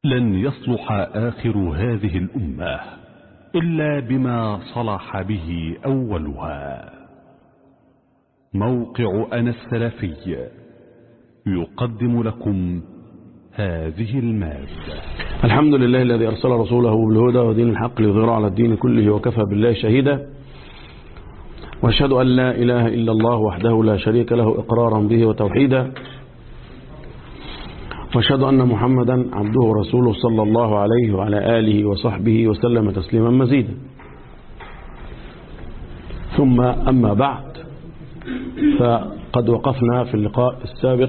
لن يصلح آخر هذه الأمة إلا بما صلح به أولها موقع أنا السلفي يقدم لكم هذه المادة الحمد لله الذي أرسل رسوله بالهدى ودين الحق ليظهره على الدين كله وكفى بالله شهيدا وأشهد أن لا إله إلا الله وحده لا شريك له إقرارا به وتوحيدا وأشهد أن محمدا عبده ورسوله صلى الله عليه وعلى آله وصحبه وسلم تسليما مزيدا ثم أما بعد فقد وقفنا في اللقاء السابق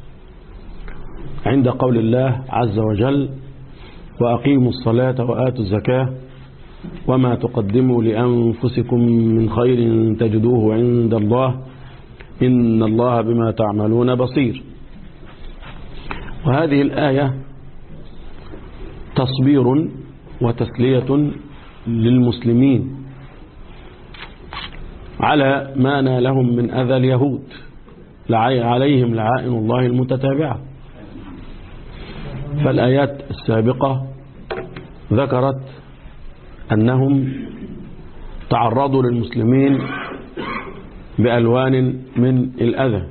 عند قول الله عز وجل وأقيموا الصلاة وآتوا الزكاة وما تقدموا لأنفسكم من خير تجدوه عند الله إن الله بما تعملون بصير وهذه الآية تصبير وتسلية للمسلمين على ما نالهم من أذى اليهود عليهم لعائن الله المتتابعة فالآيات السابقة ذكرت أنهم تعرضوا للمسلمين بألوان من الأذى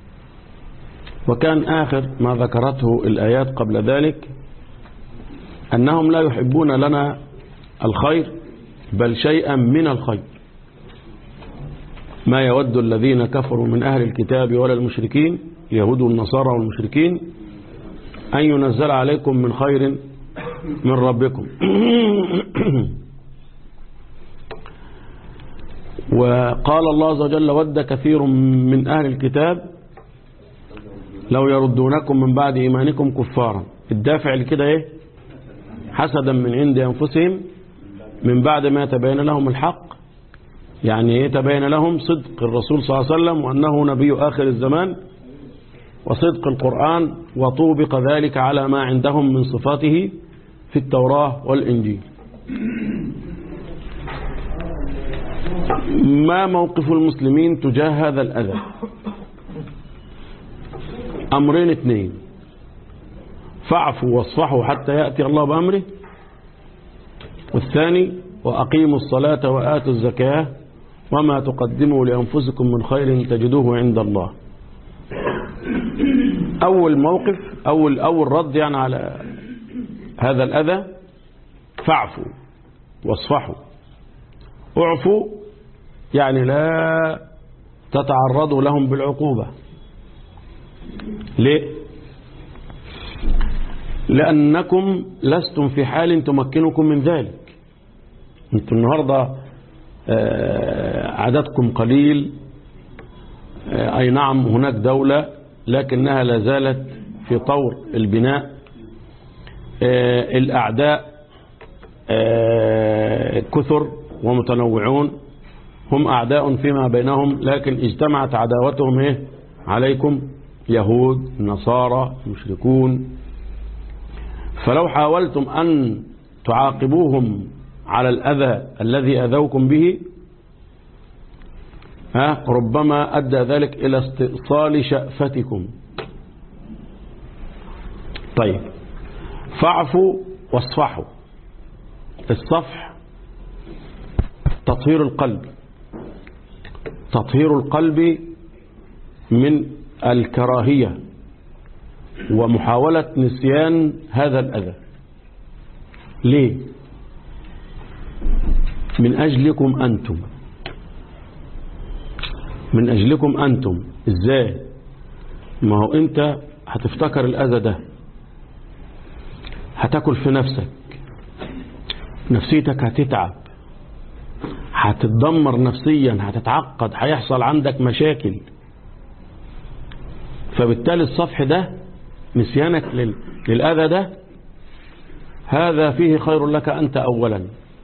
وكان آخر ما ذكرته الآيات قبل ذلك أنهم لا يحبون لنا الخير بل شيئا من الخير ما يود الذين كفروا من أهل الكتاب ولا المشركين اليهود والنصارى والمشركين أن ينزل عليكم من خير من ربكم وقال الله عز وجل ود كثير من أهل الكتاب لو يردونكم من بعد إيمانكم كفارا الدافع لكده إيه حسدا من عند أنفسهم من بعد ما تبين لهم الحق يعني إيه تبين لهم صدق الرسول صلى الله عليه وسلم وأنه نبي آخر الزمان وصدق القرآن وطوبق ذلك على ما عندهم من صفاته في التوراة والإنجيل ما موقف المسلمين تجاه هذا الأذى أمرين اثنين فاعفوا واصفحوا حتى يأتي الله بأمره والثاني وأقيموا الصلاة وآتوا الزكاة وما تقدموا لأنفسكم من خير تجدوه عند الله أول موقف أول, أول رد يعني على هذا الأذى فاعفوا واصفحوا اعفوا يعني لا تتعرضوا لهم بالعقوبة ليه لأنكم لستم في حال تمكنكم من ذلك انتم النهاردة عددكم قليل أي نعم هناك دولة لكنها لا زالت في طور البناء الأعداء كثر ومتنوعون هم أعداء فيما بينهم لكن اجتمعت عداوتهم إيه عليكم يهود نصارى مشركون فلو حاولتم أن تعاقبوهم على الأذى الذي أذوكم به ها ربما أدى ذلك إلى استئصال شأفتكم طيب فاعفوا واصفحوا الصفح تطهير القلب تطهير القلب من الكراهية ومحاولة نسيان هذا الأذى ليه من أجلكم أنتم من أجلكم أنتم إزاي ما هو أنت هتفتكر الأذى ده هتاكل في نفسك نفسيتك هتتعب هتتدمر نفسيا هتتعقد هيحصل عندك مشاكل فبالتالي الصفح ده نسيانك للأذى ده هذا فيه خير لك أنت أولا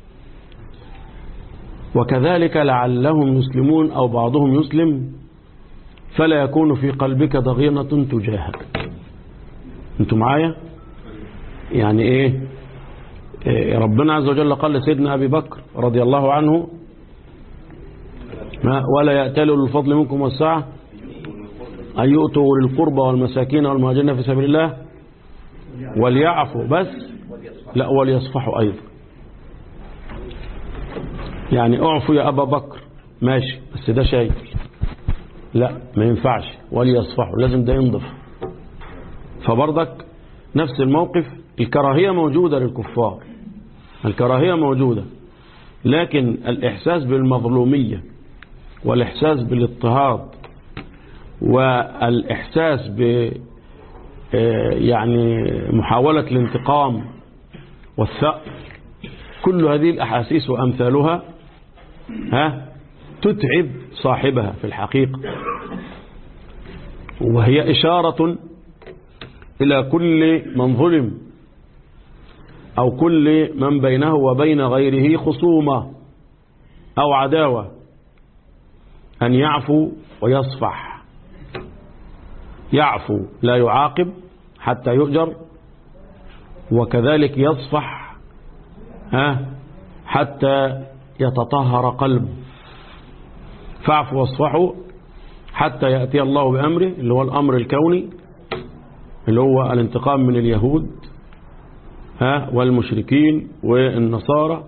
وكذلك لعلهم يسلمون أو بعضهم يسلم فلا يكون في قلبك ضغينة تجاهك انتوا معايا يعني ايه, إيه ربنا عز وجل قال لسيدنا أبي بكر رضي الله عنه ولا يأتلوا الفضل منكم والسعة أن يؤتوا للقربى والمساكين والمهاجرين في سبيل الله وليعفوا بس لا وليصفحوا أيضا يعني اعفوا يا أبا بكر ماشي بس ده شيء لا ما ينفعش وليصفحوا لازم ده ينضف فبرضك نفس الموقف الكراهية موجودة للكفار الكراهية موجودة لكن الإحساس بالمظلومية والإحساس بالاضطهاد والإحساس ب يعني محاولة الانتقام والثأر كل هذه الأحاسيس وأمثالها ها تتعب صاحبها في الحقيقة وهي إشارة إلى كل من ظلم أو كل من بينه وبين غيره خصومة أو عداوة أن يعفو ويصفح يعفو لا يعاقب حتى يؤجر وكذلك يصفح ها حتى يتطهر قلبه فاعفوا واصفحوا حتى يأتي الله بأمره اللي هو الأمر الكوني اللي هو الانتقام من اليهود ها والمشركين والنصارى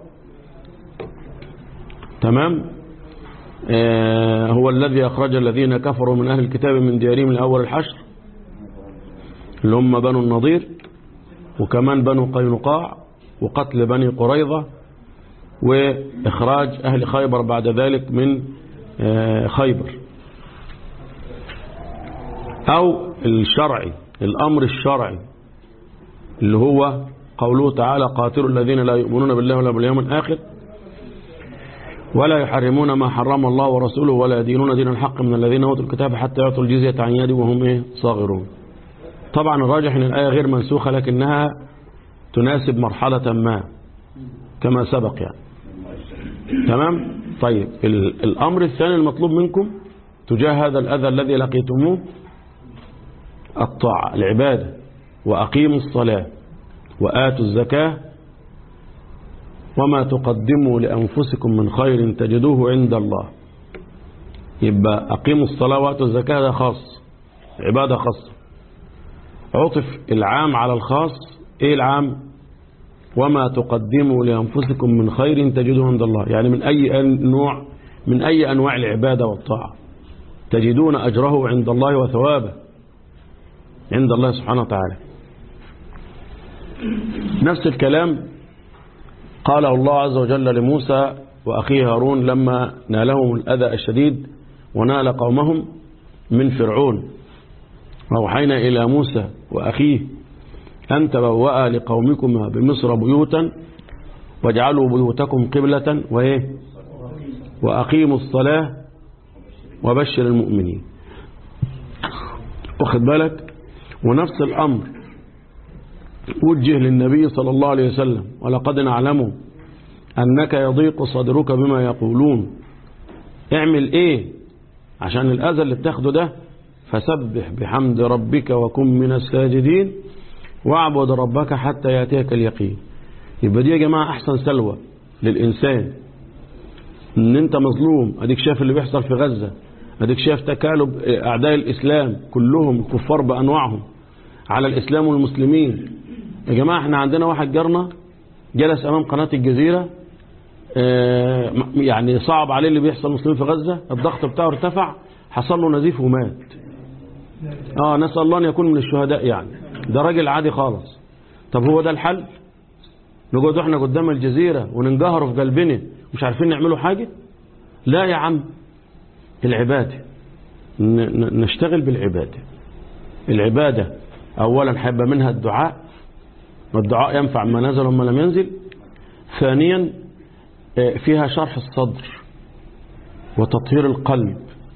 تمام آه هو الذي أخرج الذين كفروا من أهل الكتاب من ديارهم لأول الحشر اللي هم بنو النضير وكمان بنو قينقاع وقتل بني قريظة وإخراج أهل خيبر بعد ذلك من آه خيبر أو الشرعي الأمر الشرعي اللي هو قوله تعالى قاتلوا الذين لا يؤمنون بالله ولا باليوم الآخر ولا يحرمون ما حرم الله ورسوله ولا يدينون دين الحق من الذين أوتوا الكتاب حتى يعطوا الجزية عن يد وهم إيه صاغرون طبعا الراجح أن الآية غير منسوخة لكنها تناسب مرحلة ما كما سبق يعني تمام طيب الأمر الثاني المطلوب منكم تجاه هذا الأذى الذي لقيتموه الطاعة العبادة وأقيموا الصلاة وآتوا الزكاة وما تقدموا لأنفسكم من خير تجدوه عند الله يبقى أقيموا الصلاة وآتوا الزكاة ده خاص عبادة خاصة عطف العام على الخاص إيه العام وما تقدموا لأنفسكم من خير تجدوه عند الله يعني من أي نوع من أي أنواع العبادة والطاعة تجدون أجره عند الله وثوابه عند الله سبحانه وتعالى نفس الكلام قاله الله عز وجل لموسى وأخيه هارون لما نالهم الأذى الشديد ونال قومهم من فرعون وأوحينا إلى موسى وأخيه أن تبوأ لقومكما بمصر بيوتا واجعلوا بيوتكم قبلة وإيه وأقيموا الصلاة وبشر المؤمنين واخد بالك ونفس الأمر وجه للنبي صلى الله عليه وسلم ولقد نعلم أنك يضيق صدرك بما يقولون اعمل ايه عشان الأذى اللي بتاخده ده فسبح بحمد ربك وكن من الساجدين واعبد ربك حتى يأتيك اليقين يبقى دي يا جماعة أحسن سلوى للإنسان ان انت مظلوم اديك شايف اللي بيحصل في غزة اديك شايف تكالب اعداء الاسلام كلهم الكفار بانواعهم على الاسلام والمسلمين يا جماعة احنا عندنا واحد جارنا جلس امام قناة الجزيرة اه يعني صعب عليه اللي بيحصل المسلمين في غزة الضغط بتاعه ارتفع حصل له نزيف ومات اه نسأل الله ان يكون من الشهداء يعني ده راجل عادي خالص طب هو ده الحل نقعد احنا قدام الجزيرة وننجهر في قلبنا مش عارفين نعملوا حاجة لا يا عم العبادة نشتغل بالعبادة العبادة أولا هيبقى منها الدعاء والدعاء ينفع ما نزل وما لم ينزل ثانيا فيها شرح الصدر وتطهير القلب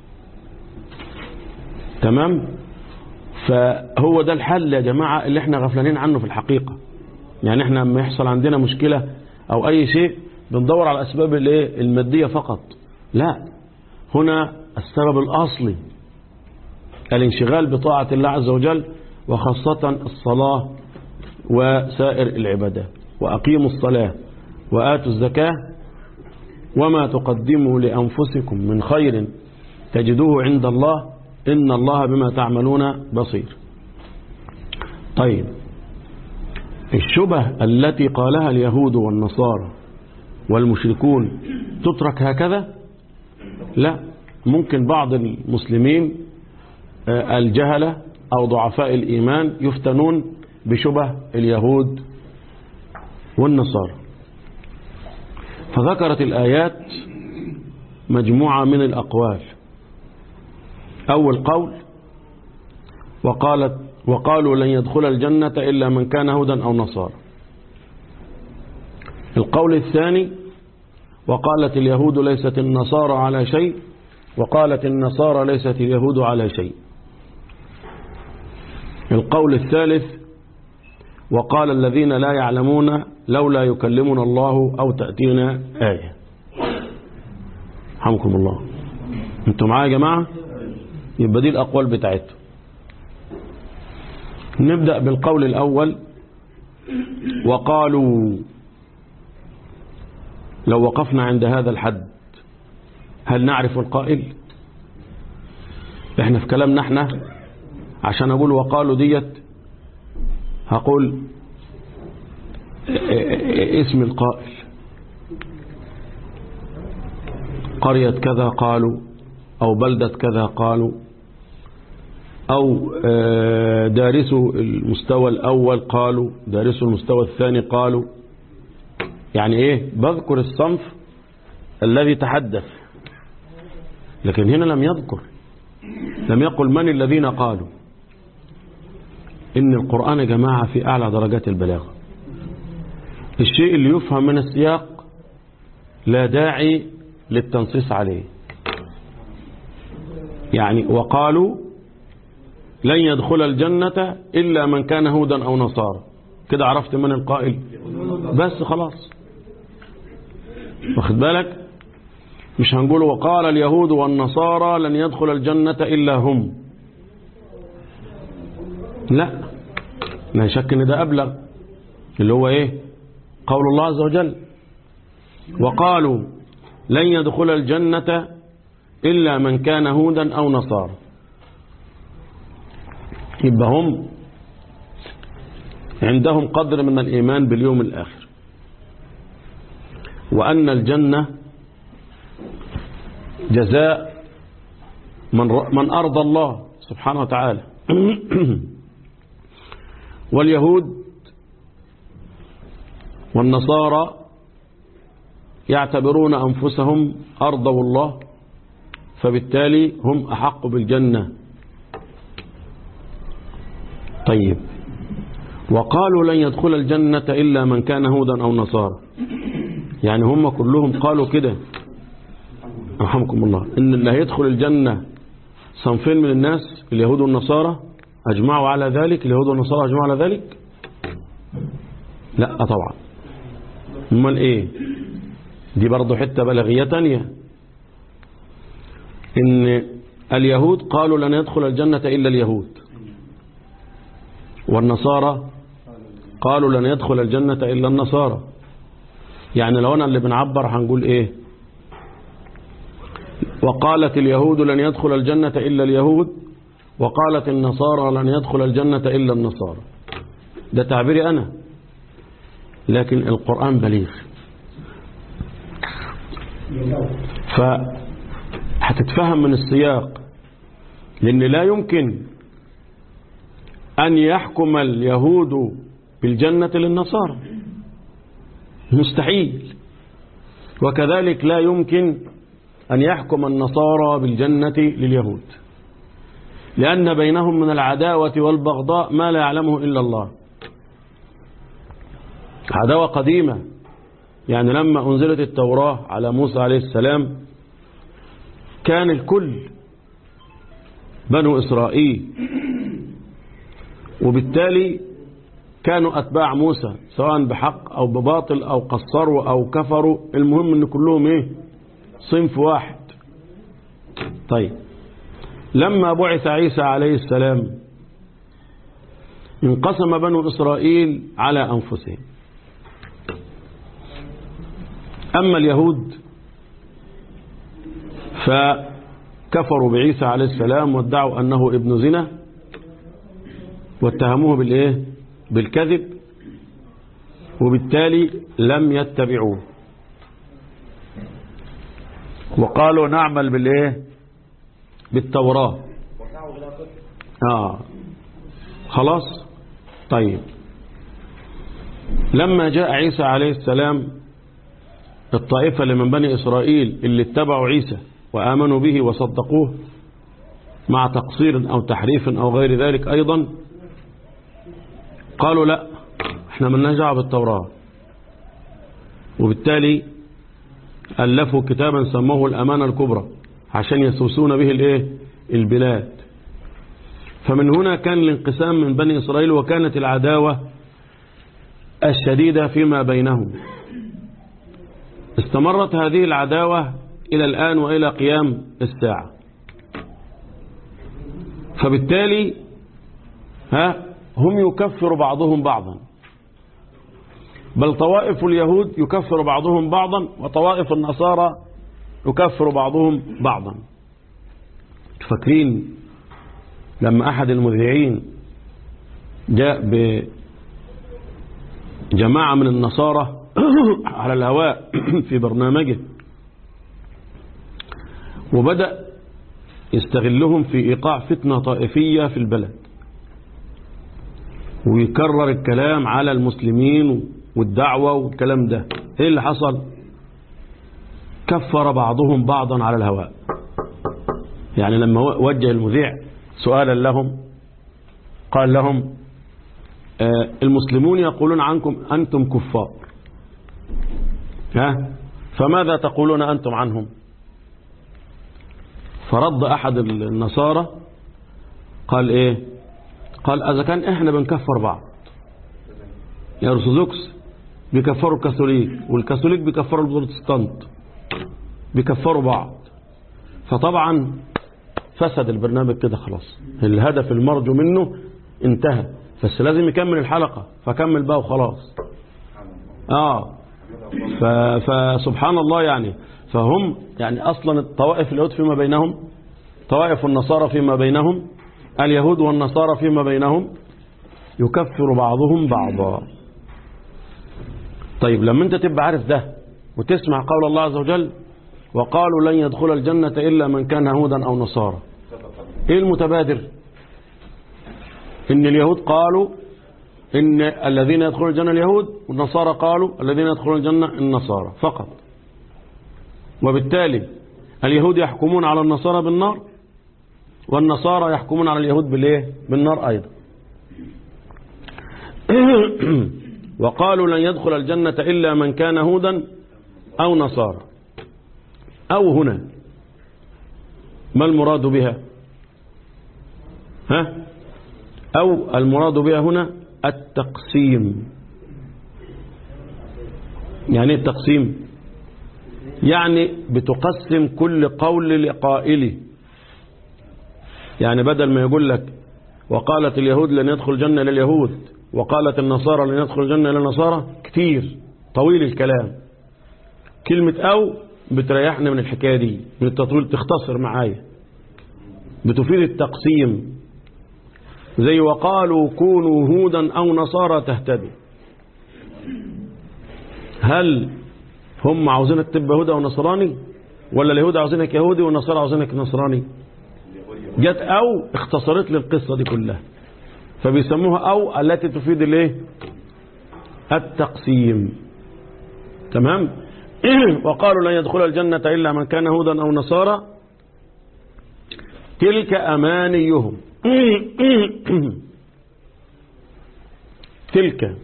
تمام فهو ده الحل يا جماعة اللي احنا غفلانين عنه في الحقيقة يعني احنا لما يحصل عندنا مشكلة او اي شيء بندور على الاسباب الايه المادية فقط لا هنا السبب الاصلي الانشغال بطاعة الله عز وجل وخاصة الصلاة وسائر العبادات وأقيموا الصلاة وآتوا الزكاة وما تقدموا لأنفسكم من خير تجدوه عند الله إن الله بما تعملون بصير طيب الشبه التي قالها اليهود والنصارى والمشركون تترك هكذا لا ممكن بعض المسلمين آه، الجهلة أو ضعفاء الإيمان يفتنون بشبه اليهود والنصارى فذكرت الآيات مجموعة من الأقوال أول قول وقالت وقالوا لن يدخل الجنة إلا من كان هودا أو نصارى القول الثاني وقالت اليهود ليست النصارى على شيء وقالت النصارى ليست اليهود على شيء القول الثالث وقال الذين لا يعلمون لولا يكلمنا الله أو تأتينا آية رحمكم الله انتم معايا يا جماعة يبقى دي الأقوال بتاعتهم نبدأ بالقول الأول وقالوا لو وقفنا عند هذا الحد هل نعرف القائل احنا في كلامنا احنا عشان اقول وقالوا ديت هقول اسم القائل قرية كذا قالوا أو بلدة كذا قالوا أو دارسوا المستوى الأول قالوا دارسوا المستوى الثاني قالوا يعني إيه بذكر الصنف الذي تحدث لكن هنا لم يذكر لم يقل من الذين قالوا إن القرآن يا جماعة في أعلى درجات البلاغة الشيء اللي يفهم من السياق لا داعي للتنصيص عليه يعني وقالوا لن يدخل الجنة إلا من كان هودا أو نصارى كده عرفت من القائل بس خلاص واخد بالك مش هنقول وقال اليهود والنصارى لن يدخل الجنة إلا هم لا لا شك ان ده أبلغ اللي هو ايه قول الله عز وجل وقالوا لن يدخل الجنة إلا من كان هودا أو نصارى يبقى هم عندهم قدر من الإيمان باليوم الآخر وأن الجنة جزاء من من أرضى الله سبحانه وتعالى واليهود والنصارى يعتبرون أنفسهم أرضوا الله فبالتالي هم أحق بالجنة طيب وقالوا لن يدخل الجنة إلا من كان هودا أو نصارى يعني هم كلهم قالوا كده رحمكم الله إن اللي هيدخل الجنة صنفين من الناس اليهود والنصارى أجمعوا على ذلك اليهود والنصارى أجمعوا على ذلك لا طبعا امال ايه دي برضه حتة بلغية تانية ان اليهود قالوا لن يدخل الجنة إلا اليهود والنصارى قالوا لن يدخل الجنة إلا النصارى يعني لو أنا اللي بنعبر هنقول إيه وقالت اليهود لن يدخل الجنة إلا اليهود وقالت النصارى لن يدخل الجنة إلا النصارى ده تعبيري أنا لكن القرآن بليغ فهتتفهم من السياق لأن لا يمكن أن يحكم اليهود بالجنة للنصارى مستحيل وكذلك لا يمكن أن يحكم النصارى بالجنة لليهود لأن بينهم من العداوة والبغضاء ما لا يعلمه إلا الله عداوة قديمة يعني لما أنزلت التوراة على موسى عليه السلام كان الكل بنو إسرائيل وبالتالي كانوا أتباع موسى سواء بحق أو بباطل أو قصروا أو كفروا المهم أن كلهم إيه صنف واحد طيب لما بعث عيسى عليه السلام انقسم بنو إسرائيل على أنفسهم أما اليهود فكفروا بعيسى عليه السلام وادعوا أنه ابن زنا واتهموه بالإيه بالكذب وبالتالي لم يتبعوه وقالوا نعمل بالايه بالتوراة اه خلاص طيب لما جاء عيسى عليه السلام الطائفة اللي من بني إسرائيل اللي اتبعوا عيسى وآمنوا به وصدقوه مع تقصير أو تحريف أو غير ذلك أيضا قالوا لا احنا ملناش دعوه بالتوراة وبالتالي ألفوا كتابا سموه الأمانة الكبرى عشان يسوسون به الايه البلاد فمن هنا كان الانقسام من بني إسرائيل وكانت العداوة الشديدة فيما بينهم استمرت هذه العداوة إلى الآن وإلى قيام الساعة فبالتالي ها هم يكفر بعضهم بعضا بل طوائف اليهود يكفر بعضهم بعضا وطوائف النصارى يكفر بعضهم بعضا فاكرين لما أحد المذيعين جاء بجماعة من النصارى على الهواء في برنامجه وبدأ يستغلهم في إيقاع فتنة طائفية في البلد ويكرر الكلام على المسلمين والدعوة والكلام ده ايه اللي حصل كفر بعضهم بعضا على الهواء يعني لما وجه المذيع سؤالا لهم قال لهم آه المسلمون يقولون عنكم أنتم كفار ها فماذا تقولون أنتم عنهم فرد أحد النصارى قال إيه قال إذا كان إحنا بنكفر بعض يا أرثوذكس بيكفروا الكاثوليك والكاثوليك بيكفروا البروتستانت بيكفروا بعض فطبعا فسد البرنامج كده خلاص الهدف المرجو منه انتهى بس لازم يكمل الحلقة فكمل بقى وخلاص اه فسبحان الله يعني فهم يعني اصلا الطوائف اليهود فيما بينهم طوائف النصارى فيما بينهم اليهود والنصارى فيما بينهم يكفر بعضهم بعضا طيب لما انت تبقى عارف ده وتسمع قول الله عز وجل وقالوا لن يدخل الجنة إلا من كان هودا أو نصارى ايه المتبادر ان اليهود قالوا ان الذين يدخلون الجنة اليهود والنصارى قالوا الذين يدخلون الجنة النصارى فقط وبالتالي اليهود يحكمون على النصارى بالنار والنصارى يحكمون على اليهود بالايه بالنار ايضا وقالوا لن يدخل الجنة إلا من كان هودا أو نصارى أو هنا ما المراد بها ها أو المراد بها هنا التقسيم يعني ايه التقسيم يعني بتقسم كل قول لقائله يعني بدل ما يقول لك وقالت اليهود لن يدخل الجنة لليهود وقالت النصارى لن يدخل الجنة إلى النصارى كتير طويل الكلام كلمة أو بتريحنا من الحكاية دي من التطويل تختصر معايا بتفيد التقسيم زي وقالوا كونوا هودا أو نصارى تهتدي هل هم عاوزينك تبقى هودا ونصراني ولا اليهود عاوزينك يهودي والنصارى عاوزينك نصراني جت أو اختصرت لي القصة دي كلها فبيسموها أو التي تفيد الايه التقسيم تمام وقالوا لن يدخل الجنة إلا من كان هودا أو نصارى تلك أمانيهم تلك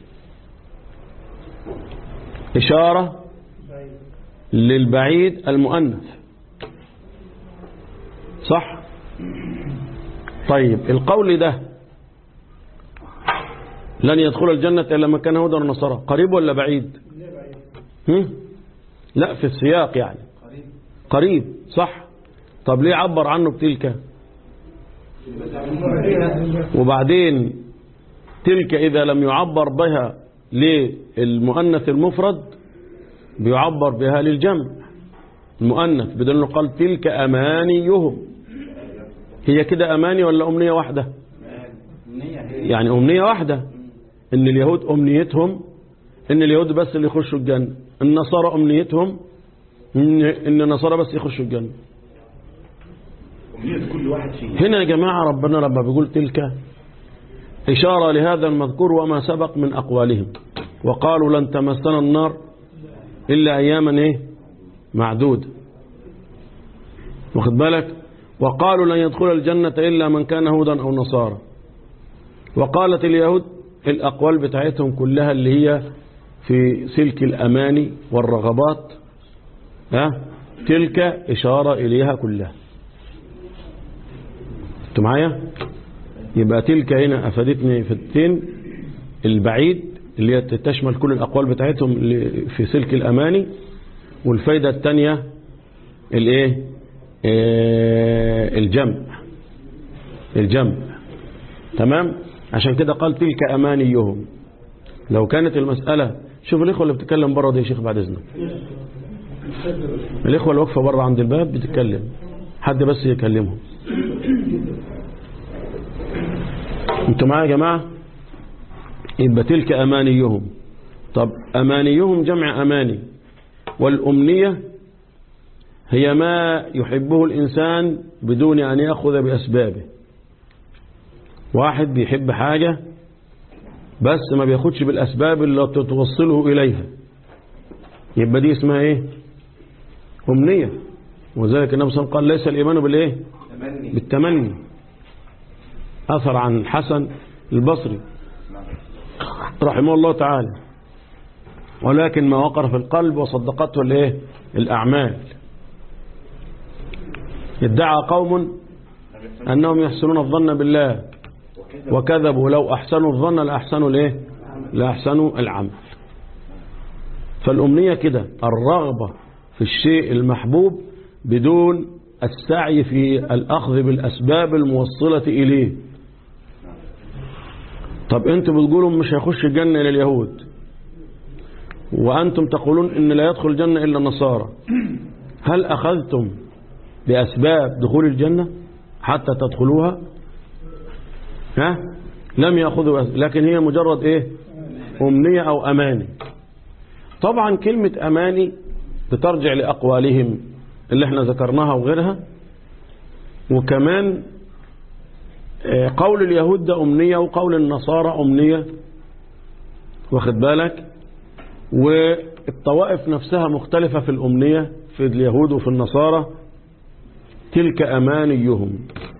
إشارة للبعيد المؤنث صح طيب القول ده لن يدخل الجنة إلا من كان هودا ونصارى قريب ولا بعيد هم؟ لا في السياق يعني قريب صح طب ليه عبر عنه بتلك وبعدين تلك إذا لم يعبر بها للمؤنث المفرد بيعبر بها للجمع المؤنث بدل انه قال تلك أمانيهم هي كده أماني ولا أمنية واحدة يعني أمنية واحدة ان اليهود أمنيتهم ان اليهود بس اللي يخشوا الجنة النصارى امنيتهم ان إن النصارى بس يخشوا الجنة أمنية كل واحد فينا هنا يا جماعة ربنا لما بيقول تلك إشارة لهذا المذكور وما سبق من أقوالهم وقالوا لن تمسنا النار إلا أياما إيه معدودة واخد بالك وقالوا لن يدخل الجنة إلا من كان هودا أو نصارى وقالت اليهود الأقوال بتاعتهم كلها اللي هي في سلك الأماني والرغبات ها تلك إشارة إليها كلها انتوا معايا يبقى تلك هنا أفادتني في التين البعيد اللي هي تشمل كل الأقوال بتاعتهم اللي في سلك الأماني والفايدة الثانية الايه آه، الجمع الجمع تمام عشان كده قال تلك أمانيهم لو كانت المسألة شوف الإخوة اللي بتتكلم بره دي يا شيخ بعد إذنك الإخوة اللي واقفة بره عند الباب بتتكلم حد بس يكلمهم انتوا معايا يا جماعة يبقى تلك أمانيهم طب أمانيهم جمع أماني والأمنية هي ما يحبه الإنسان بدون أن يأخذ بأسبابه واحد بيحب حاجة بس ما بياخدش بالأسباب اللي توصله إليها يبقى دي اسمها إيه أمنية وذلك النبي صلى الله عليه وسلم قال ليس الإيمان بالإيه تمني بالتمني أثر عن حسن البصري رحمه الله تعالى ولكن ما وقر في القلب وصدقته الايه الأعمال ادعى قوم أنهم يحسنون الظن بالله وكذبوا لو أحسنوا الظن لأحسنوا الايه لأحسنوا العمل فالأمنية كده الرغبة في الشيء المحبوب بدون السعي في الأخذ بالأسباب الموصلة إليه طب أنتم بتقولوا مش هيخش الجنة إلى اليهود وأنتم تقولون إن لا يدخل الجنة إلا النصارى هل أخذتم بأسباب دخول الجنة حتى تدخلوها ها لم يأخذوا بأسباب لكن هي مجرد إيه أمنية أو أماني طبعا كلمة أماني بترجع لأقوالهم اللي احنا ذكرناها وغيرها وكمان آه، قول اليهود ده أمنية وقول النصارى أمنية واخد بالك والطوائف نفسها مختلفة في الأمنية في اليهود وفي النصارى تلك أمانيهم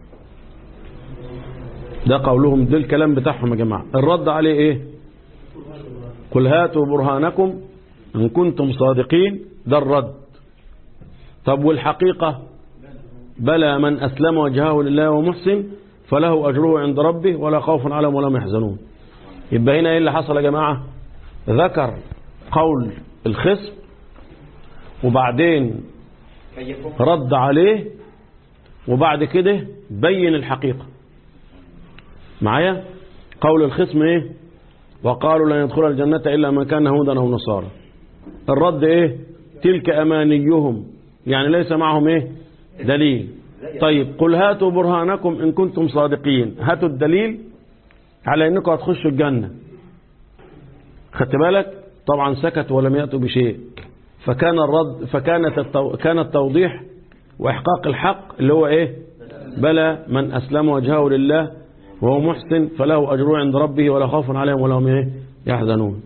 ده قولهم ده الكلام بتاعهم يا جماعة الرد عليه ايه قل هاتوا برهانكم إن كنتم صادقين ده الرد طب والحقيقة بلى من أسلم وجهه لله ومحسن فله أجره عند ربه ولا خوف عليهم ولا هم يحزنون يبقى هنا ايه اللي حصل يا جماعة ذكر قول الخصم وبعدين كيفهم رد عليه وبعد كده بين الحقيقة معايا قول الخصم ايه وقالوا لن يدخل الجنة إلا من كان هودا أو نصارى الرد ايه تلك أمانيهم يعني ليس معهم ايه دليل طيب قل هاتوا برهانكم إن كنتم صادقين هاتوا الدليل على انكم هتخشوا الجنة خدت بالك طبعا سكت ولم يأتوا بشيء فكان الرد فكانت التو كان التوضيح وإحقاق الحق اللي هو إيه بلى من أسلم وجهه لله وهو محسن فله أجره عند ربه ولا خوف عليهم ولا هم إيه يحزنون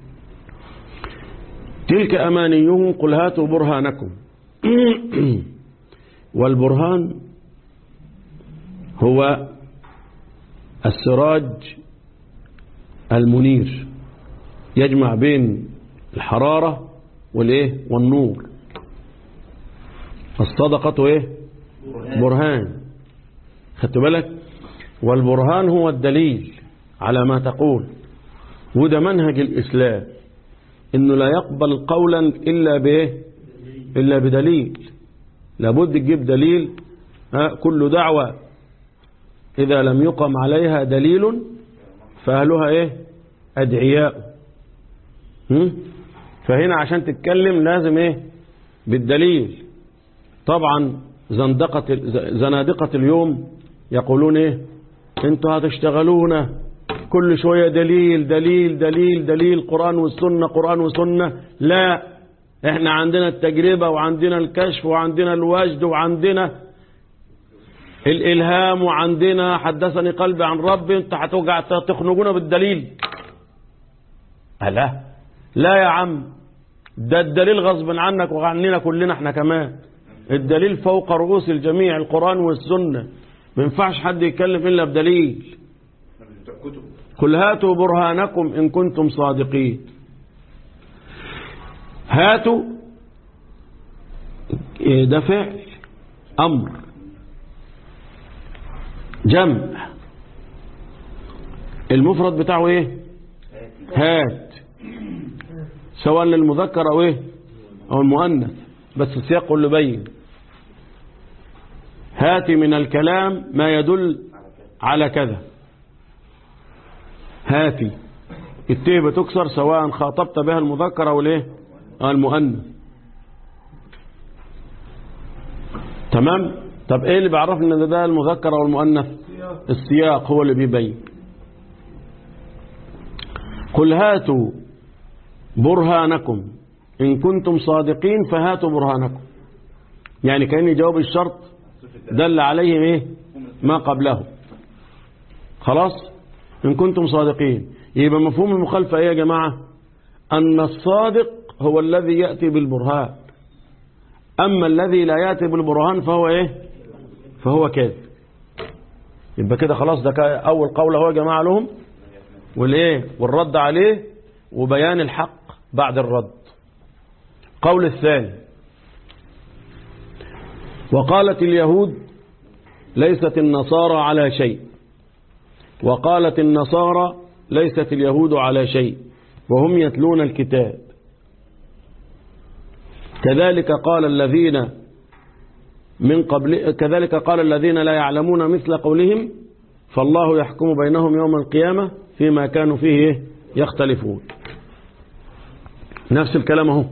تلك أمانيهم قل هاتوا برهانكم والبرهان هو السراج المنير يجمع بين الحرارة والايه والنور الصدقة ايه برهان خدت بالك والبرهان هو الدليل على ما تقول وده منهج الإسلام انه لا يقبل قولا الا بايه الا بدليل لابد تجيب دليل ها كل دعوة إذا لم يقم عليها دليل فأهلها إيه أدعياء هم؟ فهنا عشان تتكلم لازم إيه بالدليل طبعا زندقة زنادقة اليوم يقولون إيه انتوا هتشتغلونا كل شوية دليل دليل دليل دليل قرآن والسنة قرآن وسنة لا احنا عندنا التجربة وعندنا الكشف وعندنا الوجد وعندنا الإلهام وعندنا حدثني قلبي عن ربي انت هتوجع تخنقونا بالدليل لا لا يا عم ده الدليل غصب عنك وعننا كلنا احنا كمان الدليل فوق رؤوس الجميع القرآن والسنة ما ينفعش حد يتكلم إلا بدليل كتب قل هاتوا برهانكم إن كنتم صادقين هاتوا إيه ده فعل أمر جمع المفرد بتاعه ايه هات سواء للمذكر او ايه او المؤنث بس السياق اللي بين هات من الكلام ما يدل على كذا هاتي التيه بتكسر سواء خاطبت بها المذكر او الايه أو المؤنث تمام طب ايه اللي بيعرفنا ان ده, ده المذكر او المؤنث السياق هو اللي بيبين قل هاتوا برهانكم إن كنتم صادقين فهاتوا برهانكم يعني كأن جواب الشرط دل عليه إيه ما قبله خلاص إن كنتم صادقين يبقى مفهوم المخالفة إيه يا جماعة أن الصادق هو الذي يأتي بالبرهان أما الذي لا يأتي بالبرهان فهو إيه فهو كاذب يبقى كده خلاص ده كا- أول قول هو يا جماعة لهم والإيه والرد عليه وبيان الحق بعد الرد قول الثاني وقالت اليهود ليست النصارى على شيء وقالت النصارى ليست اليهود على شيء وهم يتلون الكتاب كذلك قال الذين من قبل كذلك قال الذين لا يعلمون مثل قولهم فالله يحكم بينهم يوم القيامة فيما كانوا فيه يختلفون نفس الكلام اهو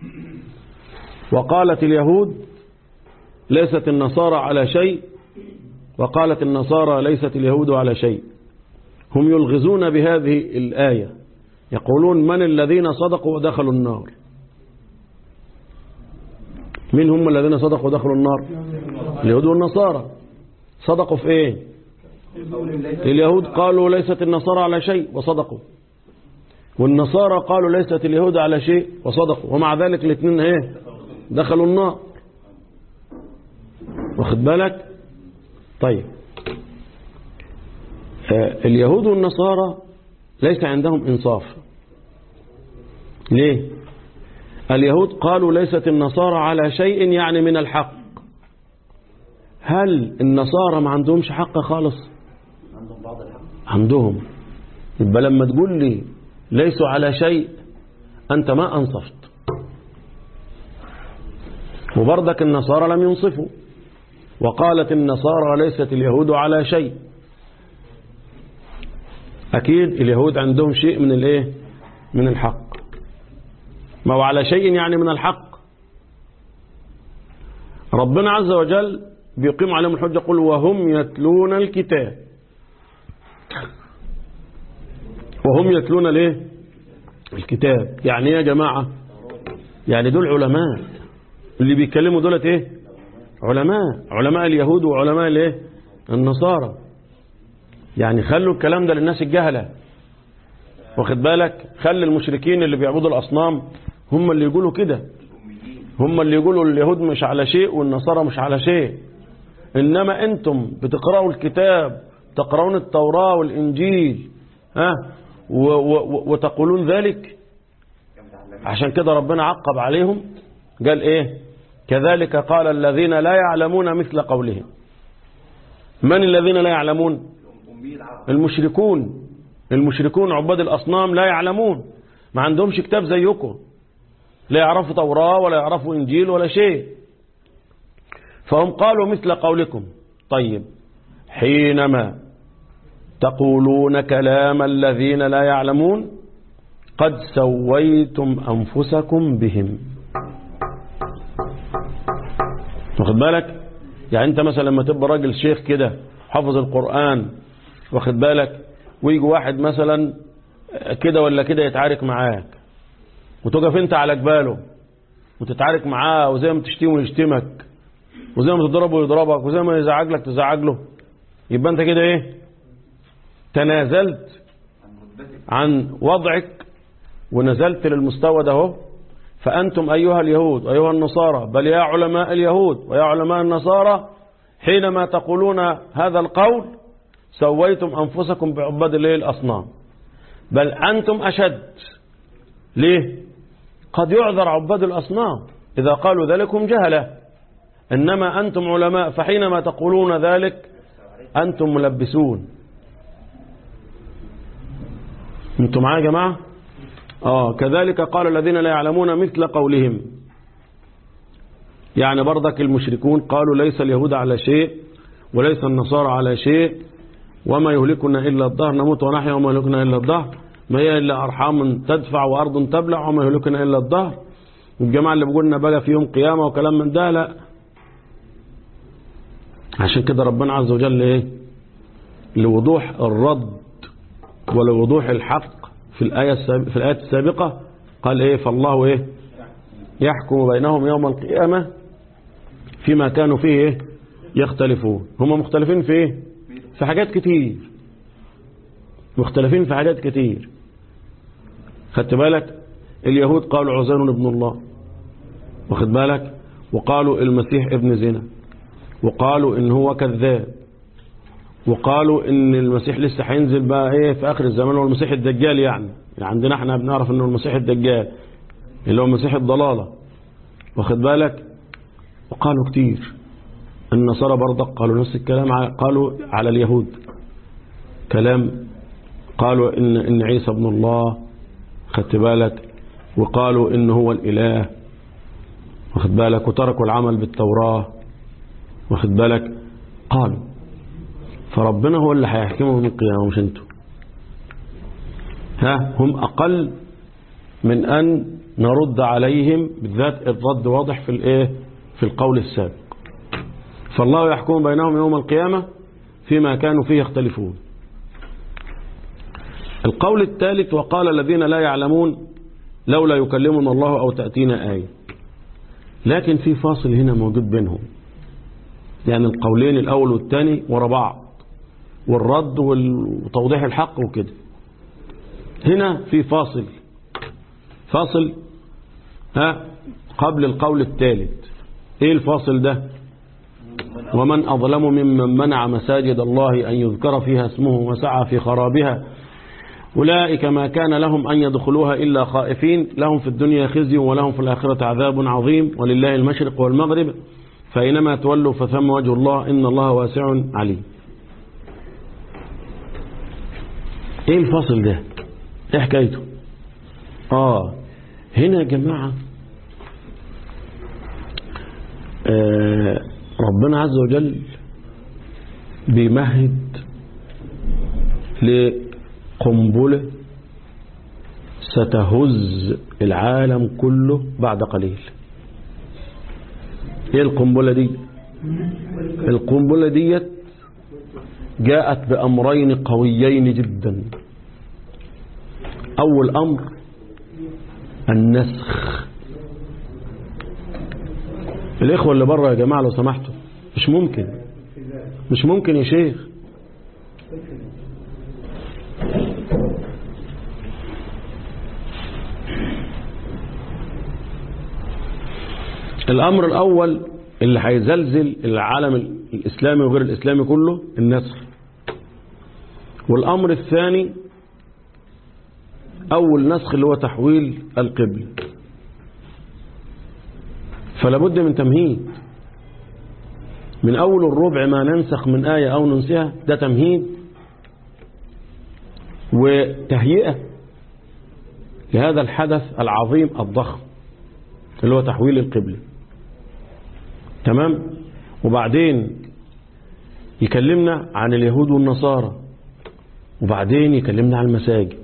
وقالت اليهود ليست النصارى على شيء وقالت النصارى ليست اليهود على شيء هم يلغزون بهذه الآية يقولون من الذين صدقوا ودخلوا النار من هم الذين صدقوا ودخلوا النار اليهود والنصارى صدقوا في ايه اليهود قالوا ليست النصارى على شيء وصدقوا والنصارى قالوا ليست اليهود على شيء وصدقوا ومع ذلك الاثنين ايه دخلوا النار واخد بالك طيب آه، اليهود والنصارى ليس عندهم انصاف ليه اليهود قالوا ليست النصارى على شيء يعني من الحق هل النصارى ما عندهمش حق خالص عندهم بعض الحق عندهم يبقى لما تقول لي ليسوا على شيء أنت ما أنصفت وبرضك النصارى لم ينصفوا وقالت النصارى ليست اليهود على شيء أكيد اليهود عندهم شيء من الايه من الحق ما هو على شيء يعني من الحق ربنا عز وجل بيقيم عليهم الحجة يقول وهم يتلون الكتاب وهم يتلون ليه الكتاب يعني ايه يا جماعة يعني دول علماء اللي بيتكلموا دولت ايه علماء علماء اليهود وعلماء الايه النصارى يعني خلوا الكلام ده للناس الجهلة واخد بالك خلي المشركين اللي بيعبدوا الأصنام هم اللي يقولوا كده هم اللي يقولوا اليهود مش على شيء والنصارى مش على شيء إنما أنتم بتقرأوا الكتاب تقرؤون التوراة والإنجيل ها و و وتقولون ذلك عشان كده ربنا عقب عليهم قال ايه كذلك قال الذين لا يعلمون مثل قولهم من الذين لا يعلمون المشركون المشركون عباد الأصنام لا يعلمون ما عندهمش كتاب زيكم لا يعرفوا توراة ولا يعرفوا إنجيل ولا شيء فهم قالوا مثل قولكم طيب حينما تقولون كلام الذين لا يعلمون قد سويتم أنفسكم بهم واخد بالك يعني انت مثلا لما تبقى راجل شيخ كده حافظ القرآن واخد بالك ويجي واحد مثلا كده ولا كده يتعارك معاك وتقف انت على جباله وتتعارك معاه وزي ما تشتمه يشتمك وزي ما تضربه يضربك وزي ما يزعج لك تزعج له يبقى انت كده ايه تنازلت عن وضعك ونزلت للمستوى ده اهو فأنتم أيها اليهود أيها النصارى بل يا علماء اليهود ويا علماء النصارى حينما تقولون هذا القول سويتم أنفسكم بعباد الليل الأصنام بل أنتم أشد ليه قد يعذر عباد الأصنام إذا قالوا ذلكم جهلة إنما أنتم علماء فحينما تقولون ذلك أنتم ملبسون أنتم معايا يا جماعة آه كذلك قال الذين لا يعلمون مثل قولهم يعني برضك المشركون قالوا ليس اليهود على شيء وليس النصارى على شيء وما يهلكنا إلا الدهر نموت ونحيا وما يهلكنا إلا الدهر ما هي إلا أرحام تدفع وأرض تبلع وما يهلكنا إلا الدهر الجماعة اللي بيقولنا بقى في يوم قيامة وكلام من ده لا عشان كده ربنا عز وجل إيه لوضوح الرد ولوضوح الحق في الآية السابقة في الآية السابقة قال إيه فالله إيه يحكم بينهم يوم القيامة فيما كانوا فيه إيه يختلفون هم مختلفين في إيه في حاجات كتير مختلفين في حاجات كتير خدت بالك اليهود قالوا عزير ابن الله واخد بالك وقالوا المسيح ابن زنا وقالوا ان هو كذاب وقالوا ان المسيح لسه هينزل بقى ايه في اخر الزمان هو المسيح الدجال يعني, يعني عندنا احنا بنعرف انه المسيح الدجال اللي هو مسيح الضلالة واخد بالك وقالوا كتير النصارى برضك قالوا نفس الكلام قالوا على اليهود كلام قالوا ان ان عيسى ابن الله خدت بالك وقالوا ان هو الاله واخد بالك وتركوا العمل بالتوراة واخد بالك قالوا فربنا هو اللي هيحكمهم من القيامة مش انتوا ها هم أقل من أن نرد عليهم بالذات الرد واضح في الايه في القول السابق فالله يحكم بينهم يوم القيامة فيما كانوا فيه يختلفون القول الثالث وقال الذين لا يعلمون لولا يكلمنا الله أو تأتينا آية لكن في فاصل هنا موجود بينهم يعني القولين الأول والثاني ورا بعض والرد وتوضيح الحق وكده هنا في فاصل فاصل ها قبل القول الثالث ايه الفاصل ده ومن أظلم ممن منع مساجد الله أن يذكر فيها اسمه وسعى في خرابها أولئك ما كان لهم أن يدخلوها إلا خائفين لهم في الدنيا خزي ولهم في الآخرة عذاب عظيم ولله المشرق والمغرب فإنما تولوا فثم وجه الله إن الله واسع عليم ايه الفاصل ده ايه حكايته اه هنا يا جماعة آه ربنا عز وجل بيمهد لقنبلة ستهز العالم كله بعد قليل ايه القنبلة دي القنبلة ديت جاءت بأمرين قويين جدا أول أمر النسخ الإخوة اللي بره يا جماعة لو سمحتوا مش ممكن مش ممكن يا شيخ الأمر الأول اللي هيزلزل العالم الإسلامي وغير الإسلامي كله النسخ والأمر الثاني أول نسخ اللي هو تحويل القبل فلا بد من تمهيد من أول الربع ما ننسخ من آية أو ننسيها ده تمهيد وتهيئة لهذا الحدث العظيم الضخم اللي هو تحويل القبل تمام وبعدين يكلمنا عن اليهود والنصارى وبعدين يكلمنا عن المساجد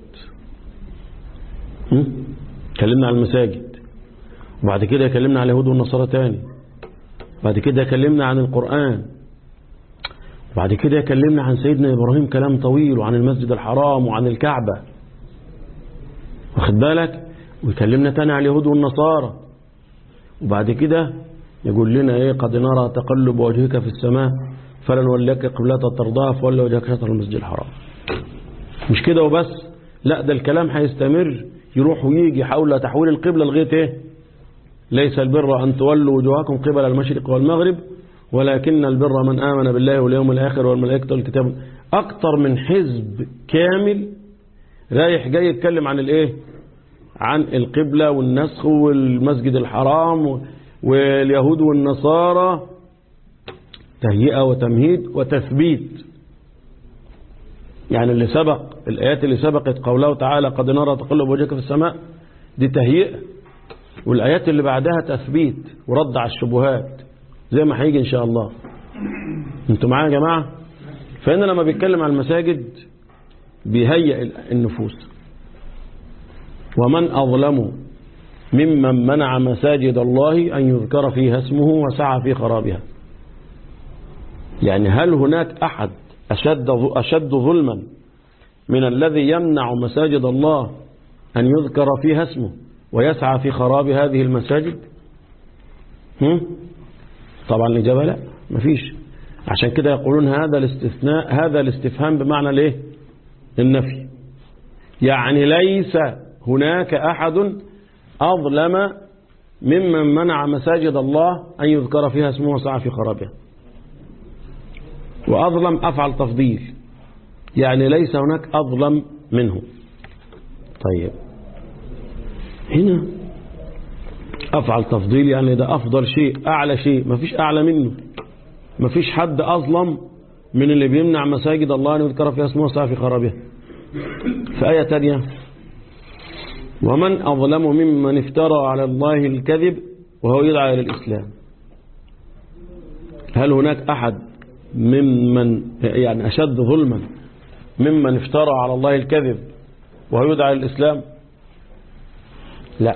يكلمنا عن المساجد وبعد كده يكلمنا عن اليهود والنصارى تاني بعد كده يكلمنا عن القرآن بعد كده يكلمنا عن سيدنا إبراهيم كلام طويل وعن المسجد الحرام وعن الكعبة واخد بالك ويكلمنا تاني عن اليهود والنصارى وبعد كده يقول لنا ايه قد نرى تقلب وجهك في السماء فلنوليك قبلة ترضاها فولى وجهك شطر المسجد الحرام مش كده وبس لا ده الكلام هيستمر يروح ويجي حول تحويل القبلة لغاية ايه ليس البر أن تولوا وجوهكم قبل المشرق والمغرب ولكن البر من آمن بالله واليوم الآخر والملائكة والكتاب أكتر من حزب كامل رايح جاي يتكلم عن الايه عن القبلة والنسخ والمسجد الحرام واليهود والنصارى تهيئة وتمهيد وتثبيت يعني اللي سبق الآيات اللي سبقت قوله تعالى قد نرى تقلب وجهك في السماء دي تهيئة والآيات اللي بعدها تثبيت ورد على الشبهات زي ما هيجي إن شاء الله انتوا معايا يا جماعة فإن لما بيتكلم عن المساجد بيهيئ النفوس ومن أظلم ممن منع مساجد الله أن يذكر فيها اسمه وسعى في خرابها يعني هل هناك أحد أشد, أشد ظلما من الذي يمنع مساجد الله أن يذكر فيها اسمه ويسعى في خراب هذه المساجد هم؟ طبعا الإجابة لا مفيش عشان كده يقولون هذا الاستثناء هذا الاستفهام بمعنى الايه النفي يعني ليس هناك أحد أظلم ممن منع مساجد الله أن يذكر فيها اسمه وسعى في خرابها وأظلم أفعل تفضيل يعني ليس هناك أظلم منه طيب هنا أفعل تفضيل يعني ده أفضل شيء أعلى شيء ما فيش أعلى منه ما فيش حد أظلم من اللي بيمنع مساجد الله أن يذكر فيها اسمه وسعى في خرابها في آية تانية ومن أظلم ممن افترى على الله الكذب وهو يدعى إلى الإسلام هل هناك أحد ممن يعني أشد ظلما ممن افترى على الله الكذب وهو يدعى إلى الإسلام لا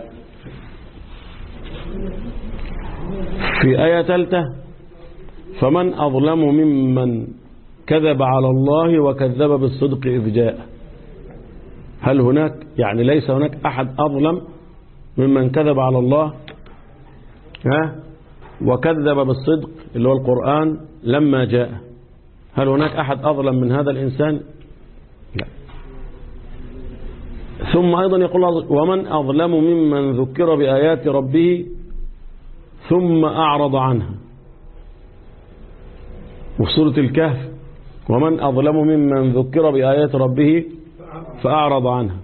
في آية ثالثة فمن أظلم ممن كذب على الله وكذب بالصدق إذ جاء هل هناك يعني ليس هناك أحد أظلم ممن كذب على الله ها وكذب بالصدق اللي هو القرآن لما جاء هل هناك أحد أظلم من هذا الإنسان لا ثم أيضا يقول الله ومن أظلم ممن ذكر بآيات ربه ثم أعرض عنها وفي سورة الكهف ومن أظلم ممن ذكر بآيات ربه فأعرض عنها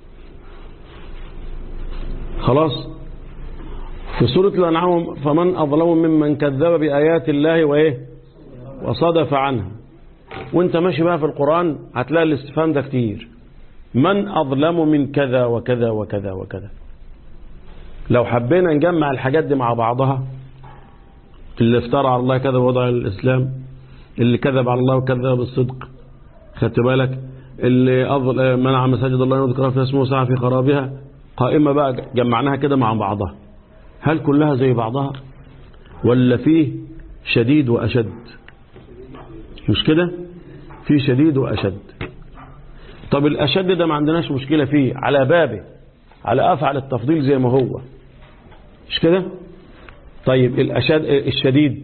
خلاص في سورة الأنعام فمن أظلم ممن كذب بآيات الله وإيه وصدف عنها وانت ماشي بقى في القرآن هتلاقي الاستفهام ده كتير من أظلم من كذا وكذا وكذا وكذا لو حبينا نجمع الحاجات دي مع بعضها اللي افترى على الله كذا ووضع الإسلام اللي كذب على الله وكذب بالصدق خدت بالك اللي أظل منع مساجد الله يذكر فيها اسمه سعى في خرابها قائمة بقى جمعناها كده مع بعضها هل كلها زي بعضها ولا فيه شديد وأشد مش كده فيه شديد وأشد طب الأشد ده ما عندناش مشكلة فيه على بابه على أفعل التفضيل زي ما هو مش كده طيب الأشد الشديد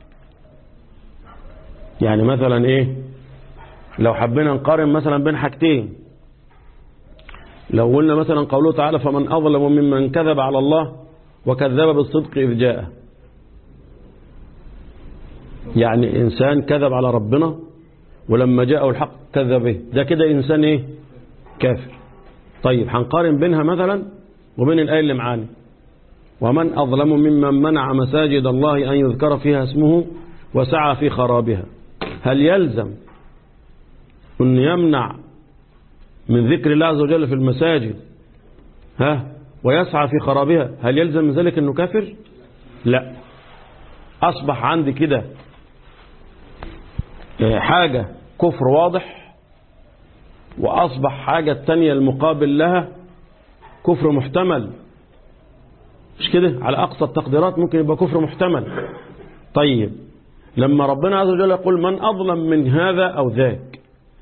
يعني مثلا ايه لو حبينا نقارن مثلا بين حاجتين لو قلنا مثلا قوله تعالى فمن أظلم ممن كذب على الله وكذب بالصدق إذ جاء يعني إنسان كذب على ربنا ولما جاءه الحق كذب به ده كده إنسان إيه كافر طيب هنقارن بينها مثلا وبين الآية اللي معانا ومن أظلم ممن منع مساجد الله أن يذكر فيها اسمه وسعى في خرابها هل يلزم أن يمنع من ذكر الله عز وجل في المساجد ها ويسعى في خرابها هل يلزم من ذلك أنه كافر لا أصبح عندي كده حاجة كفر واضح وأصبح حاجة تانية المقابل لها كفر محتمل مش كده على أقصى التقديرات ممكن يبقى كفر محتمل طيب لما ربنا عز وجل يقول من أظلم من هذا أو ذاك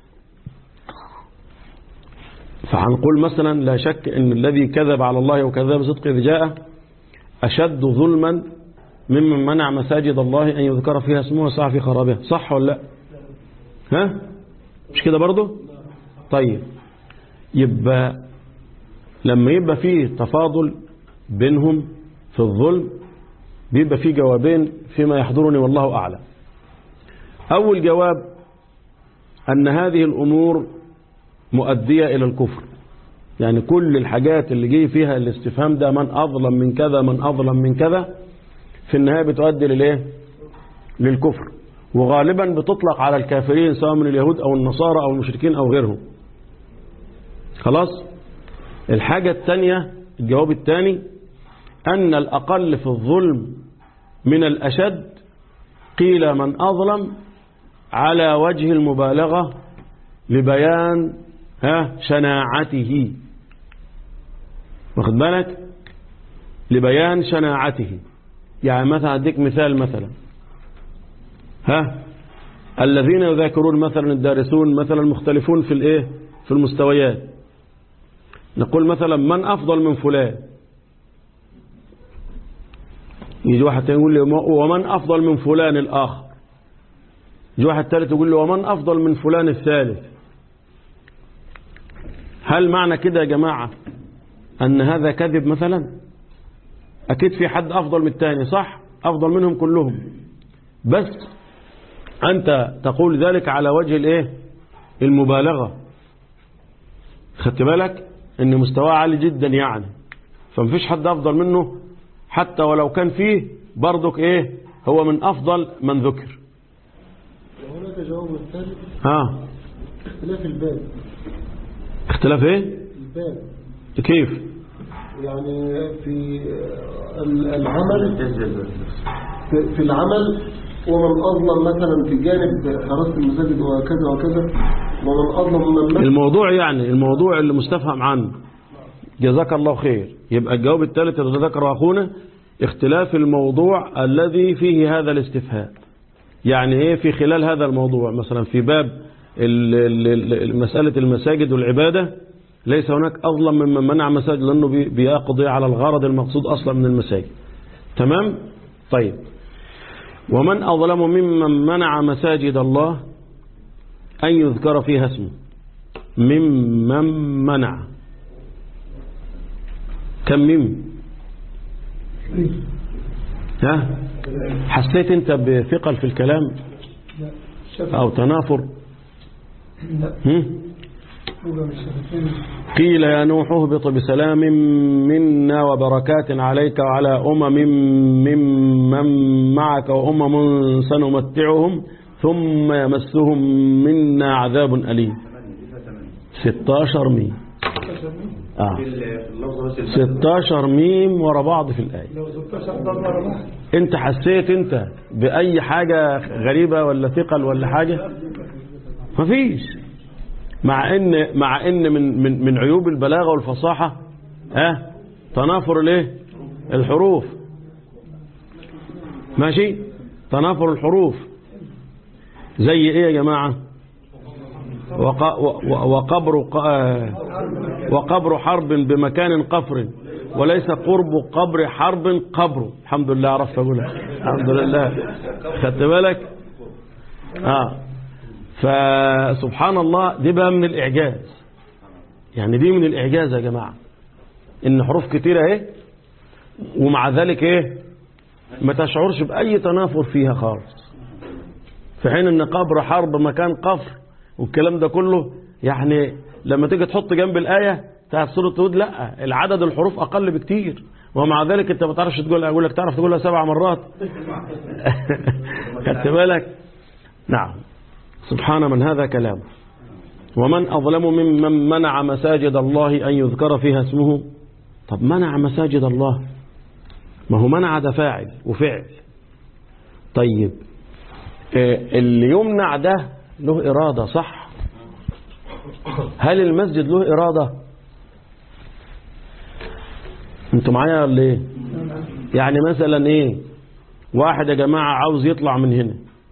فهنقول مثلا لا شك أن الذي كذب على الله وكذب بصدق إذ جاء أشد ظلما ممن منع مساجد الله أن يذكر فيها اسمه وسعى في خرابها صح ولا لا ها مش كده برضه طيب يبقى لما يبقى فيه تفاضل بينهم في الظلم بيبقى فيه جوابين فيما يحضرني والله أعلم أول جواب أن هذه الأمور مؤدية إلى الكفر يعني كل الحاجات اللي جه فيها الاستفهام ده من أظلم من كذا من أظلم من كذا في النهاية بتؤدي للإيه للكفر وغالبا بتطلق على الكافرين سواء من اليهود أو النصارى أو المشركين أو غيرهم خلاص الحاجة الثانية الجواب الثاني أن الأقل في الظلم من الأشد قيل من أظلم على وجه المبالغة لبيان ها شناعته واخد بالك لبيان شناعته يعني مثلا أديك مثال مثلا ها الذين يذاكرون مثلا الدارسون مثلا مختلفون في الايه في المستويات نقول مثلا من أفضل من فلان يجي واحد تاني يقول لي ومن أفضل من فلان الآخر يجي واحد ثالث يقول لي ومن أفضل من فلان الثالث هل معنى كده يا جماعة أن هذا كذب مثلا أكيد في حد أفضل من الثاني صح أفضل منهم كلهم بس أنت تقول ذلك على وجه الإيه المبالغة خدت بالك ان مستواه عالي جدا يعني فمفيش حد افضل منه حتى ولو كان فيه برضك ايه هو من افضل من ذكر وهناك جواب الثالث ها اختلاف الباب اختلاف ايه الباب كيف يعني في ال- العمل في- في العمل ومن أظلم مثلا في جانب حراسة المساجد وكذا وكذا ومن أظلم من مثل الموضوع يعني الموضوع اللي مستفهم عنه جزاك الله خير يبقى الجواب الثالث اللي ذكره اخونا اختلاف الموضوع الذي فيه هذا الاستفهام يعني ايه في خلال هذا الموضوع مثلا في باب ال- ال- ال- مسألة المساجد والعبادة ليس هناك أظلم ممن منع مساجد لأنه بي- بيقضي على الغرض المقصود أصلا من المساجد تمام طيب ومن أظلم ممن منع مساجد الله أن يذكر فيها اسمه ممن منع كم مم ها حسيت انت بثقل في الكلام او تنافر هم؟ قيل يا نوح اهبط بسلام منا وبركات عليك وعلى أمم ممن معك وأمم سنمتعهم ثم يمسهم منا عذاب أليم 16 ميم آه. في اللفظة بس 16 ميم ورا بعض في الآية لو 16 ضربة واحد انت حسيت انت بأي حاجة غريبة ولا ثقل ولا حاجة مفيش مع ان مع ان من من من عيوب البلاغة والفصاحة ها تنافر الايه الحروف ماشي تنافر الحروف زي ايه يا جماعة وق- و- و- وقبر ق- آه، وقبر حرب بمكان قفر وليس قرب قبر حرب قبر الحمد لله عرفت اقولها الحمد لله خدت بالك اه فسبحان الله دي بقى من الاعجاز يعني دي من الاعجاز يا جماعه ان حروف كتيره اهي ومع ذلك ايه ما تشعرش باي تنافر فيها خالص في حين ان قبر حرب مكان قفر والكلام ده كله يعني لما تيجي تحط جنب الآية بتاعت سورة هود لا العدد الحروف أقل بكتير ومع ذلك أنت ما تعرفش تقولها أقول لك تعرف تقولها سبع مرات خدت بالك نعم سبحان من هذا كلامه ومن أظلم ممن منع مساجد الله أن يذكر فيها اسمه طب منع مساجد الله ما هو منع ده فاعل وفعل طيب آه، اللي يمنع ده له إرادة صح هل المسجد له إرادة انتوا معايا ولا ايه يعني مثلا ايه واحد يا جماعة عاوز يطلع من هنا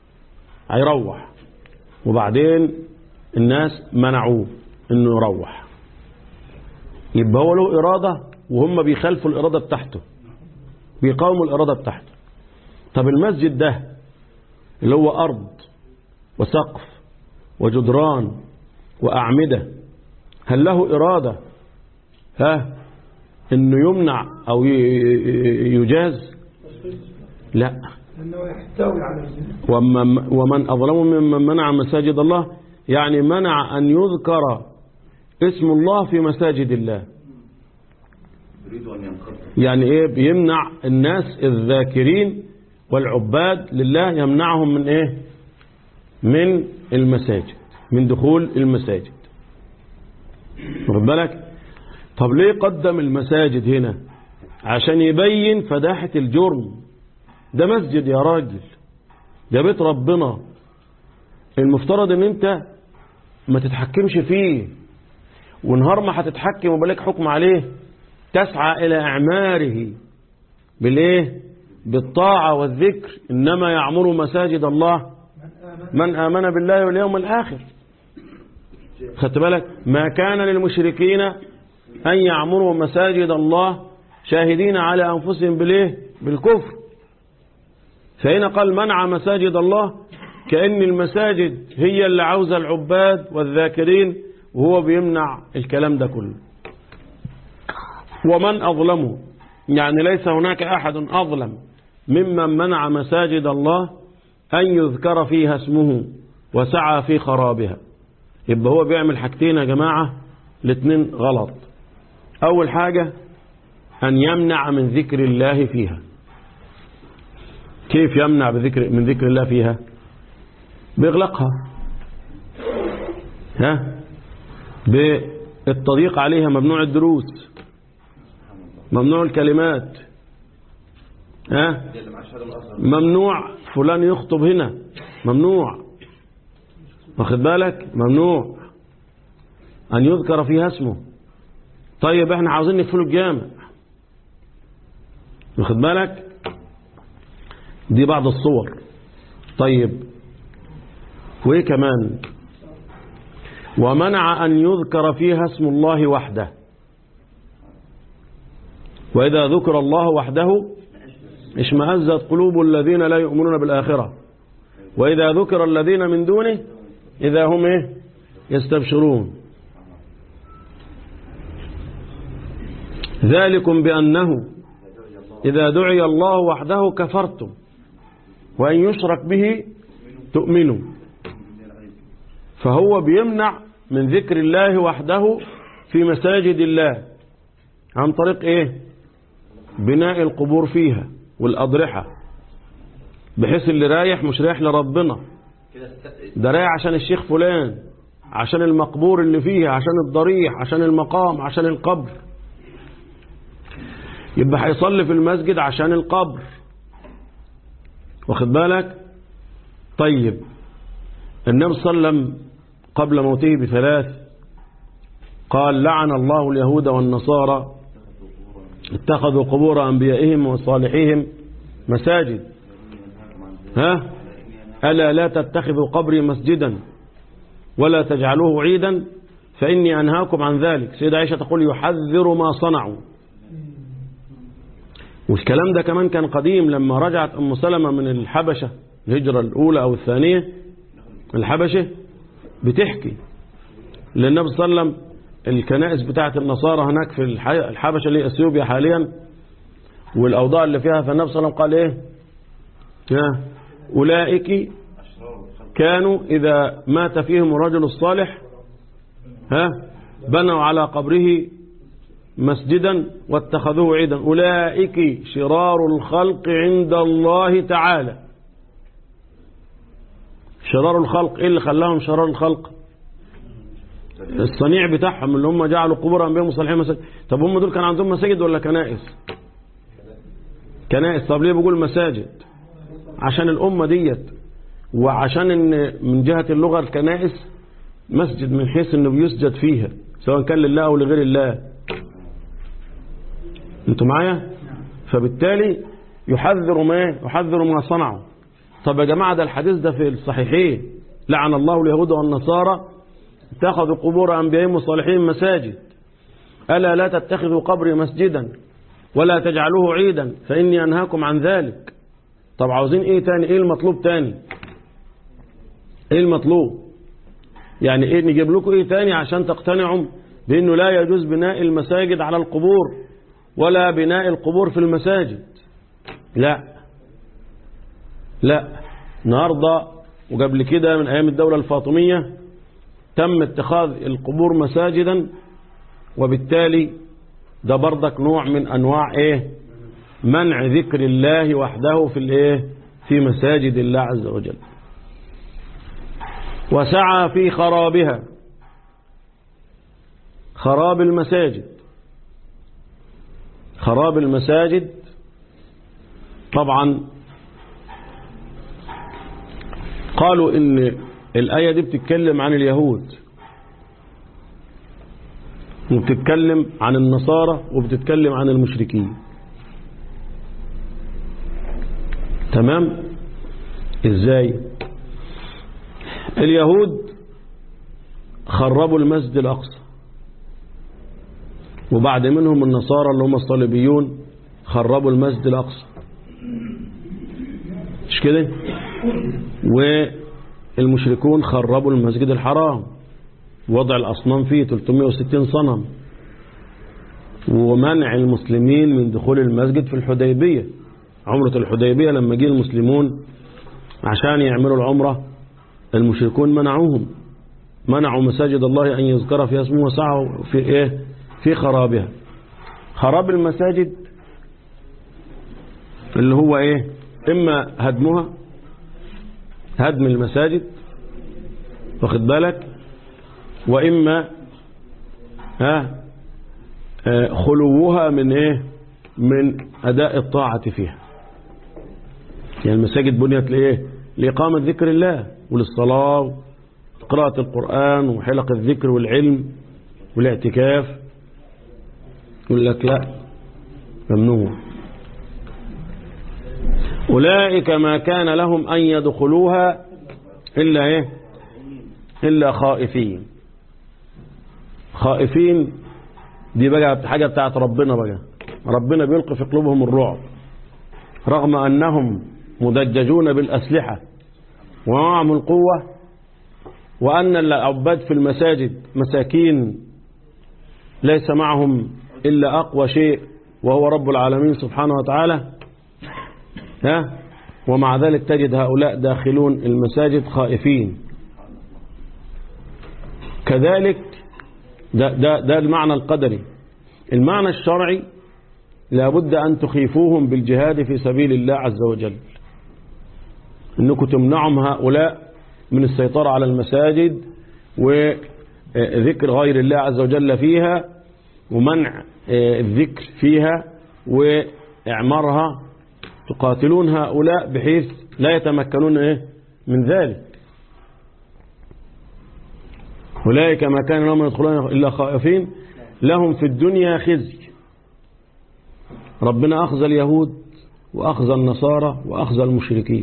هيروح وبعدين الناس منعوه انه يروح يبقى هو له إرادة وهم بيخالفوا الإرادة بتاعته بيقاوموا الإرادة بتاعته طب المسجد ده اللي هو أرض وسقف وجدران وأعمدة هل له إرادة ها إنه يمنع أو ي- ي- يجاز لا لأنه يحتوي على الزنا ومن, ومن أظلم ممن منع مساجد الله يعني منع أن يذكر اسم الله في مساجد الله يريد أن ينقض يعني ايه بيمنع الناس الذاكرين والعباد لله يمنعهم من ايه من المساجد من دخول المساجد واخد بالك طب ليه قدم المساجد هنا عشان يبين فداحة الجرم ده مسجد يا راجل ده بيت ربنا المفترض ان انت ما تتحكمش فيه ونهار ما هتتحكم وبالك حكم عليه تسعى إلى إعماره بالإيه بالطاعة والذكر إنما يعمر مساجد الله من آمن بالله واليوم الآخر خدت بالك ما كان للمشركين أن يعمروا مساجد الله شاهدين على أنفسهم بالإيه بالكفر فهنا قال منع مساجد الله كأن المساجد هي اللي عاوزة العباد والذاكرين وهو بيمنع الكلام ده كله ومن أظلمه يعني ليس هناك أحد أظلم ممن منع مساجد الله أن يذكر فيها اسمه وسعى في خرابها يبقى هو بيعمل حاجتين يا جماعة الاثنين غلط أول حاجة أن يمنع من ذكر الله فيها كيف يمنع بذكر من ذكر الله فيها بإغلاقها ها بالتضييق عليها ممنوع الدروس ممنوع الكلمات ها ممنوع فلان يخطب هنا ممنوع واخد بالك ممنوع أن يذكر فيها اسمه طيب احنا عاوزين نقفلوا الجامع واخد بالك دي بعض الصور طيب وايه كمان ومنع أن يذكر فيها اسم الله وحده وإذا ذكر الله وحده اشمأزت قلوب الذين لا يؤمنون بالآخرة وإذا ذكر الذين من دونه إذا هم إيه يستبشرون ذلكم بأنه إذا دعي الله وحده كفرتم وأن يشرك به تؤمنوا فهو بيمنع من ذكر الله وحده في مساجد الله عن طريق ايه بناء القبور فيها والأضرحة بحيث اللي رايح مش رايح لربنا ده رايح عشان الشيخ فلان عشان المقبور اللي فيها عشان الضريح عشان المقام عشان القبر يبقى هيصلي في المسجد عشان القبر واخد بالك طيب النبي صلى الله عليه وسلم قبل موته بثلاث قال لعن الله اليهود والنصارى اتخذوا قبور أنبيائهم وصالحيهم مساجد ها ألا لا تتخذوا قبري مسجدا ولا تجعلوه عيدا فإني أنهاكم عن ذلك سيدة عائشة تقول يحذر ما صنعوا والكلام ده كمان كان قديم لما رجعت أم سلمة من الحبشة الهجرة الأولى أو الثانية الحبشة بتحكي للنبي صلى الله عليه وسلم الكنائس بتاعت النصارى هناك في الح- الحبشة اللي هي اثيوبيا حاليا والأوضاع اللي فيها فالنبي صلى الله عليه وسلم قال إيه ها أولئك كانوا إذا مات فيهم الرجل الصالح ها بنوا على قبره مسجدا واتخذوه عيدا أولئك شرار الخلق عند الله تعالى شرار الخلق إيه اللي خلاهم شرار الخلق الصنيع بتاعهم اللي هم جعلوا قبور أنبياء وصالحين مساجد طب هم دول كان عندهم مساجد ولا كنائس كنائس طب ليه بقول مساجد عشان الأمة ديت وعشان ان من جهة اللغة الكنائس مسجد من حيث انه بيسجد فيها سواء كان لله او لغير الله انتوا معايا فبالتالي يحذر ما يحذر ما صنعوا طب يا جماعة ده الحديث ده في الصحيحين لعن الله اليهود والنصارى اتخذوا قبور أنبيائهم وصالحين مساجد ألا لا تتخذوا قبري مسجدا ولا تجعلوه عيدا فإني أنهاكم عن ذلك طب عاوزين إيه تاني إيه المطلوب تاني إيه المطلوب يعني إيه نجيب لكم إيه تاني عشان تقتنعوا بأنه لا يجوز بناء المساجد على القبور ولا بناء القبور في المساجد لا لا النهاردة وقبل كده من أيام الدولة الفاطمية تم اتخاذ القبور مساجدا وبالتالي ده برضك نوع من أنواع إيه منع ذكر الله وحده في الإيه في مساجد الله عز وجل وسعى في خرابها خراب المساجد خراب المساجد طبعا قالوا ان الآية دي بتتكلم عن اليهود وبتتكلم عن النصارى وبتتكلم عن المشركين تمام ازاي اليهود خربوا المسجد الأقصى وبعد منهم النصارى اللي هم الصليبيون خربوا المسجد الأقصى مش كده والمشركون خربوا المسجد الحرام وضع الأصنام فيه 360 صنم ومنع المسلمين من دخول المسجد في الحديبية عمرة الحديبية لما جه المسلمون عشان يعملوا العمرة المشركون منعوهم منعوا مساجد الله أن يذكر فيها اسمه وسعوا في إيه في خرابها خراب المساجد اللي هو إيه إما هدمها هدم المساجد واخد بالك وإما ها خلوها من إيه من أداء الطاعة فيها يعني المساجد بنيت لإيه لإقامة ذكر الله وللصلاة وقراءة القرآن وحلق الذكر والعلم والاعتكاف يقول لك لا ممنوع أولئك ما كان لهم أن يدخلوها إلا إيه إلا خائفين خائفين دي بقى حاجة بتاعت ربنا بقى ربنا بيلقي في قلوبهم الرعب رغم أنهم مدججون بالأسلحة ومعهم القوة وأن العباد في المساجد مساكين ليس معهم إلا أقوى شيء وهو رب العالمين سبحانه وتعالى ها ومع ذلك تجد هؤلاء داخلون المساجد خائفين كذلك ده, ده, ده المعنى القدري المعنى الشرعي لابد أن تخيفوهم بالجهاد في سبيل الله عز وجل أنكم تمنعهم هؤلاء من السيطرة على المساجد وذكر غير الله عز وجل فيها ومنع الذكر فيها وإعمارها تقاتلون هؤلاء بحيث لا يتمكنون إيه من ذلك أولئك ما كان لهم يدخلون إلا خائفين لهم في الدنيا خزي ربنا أخذ اليهود وأخذ النصارى وأخذ المشركين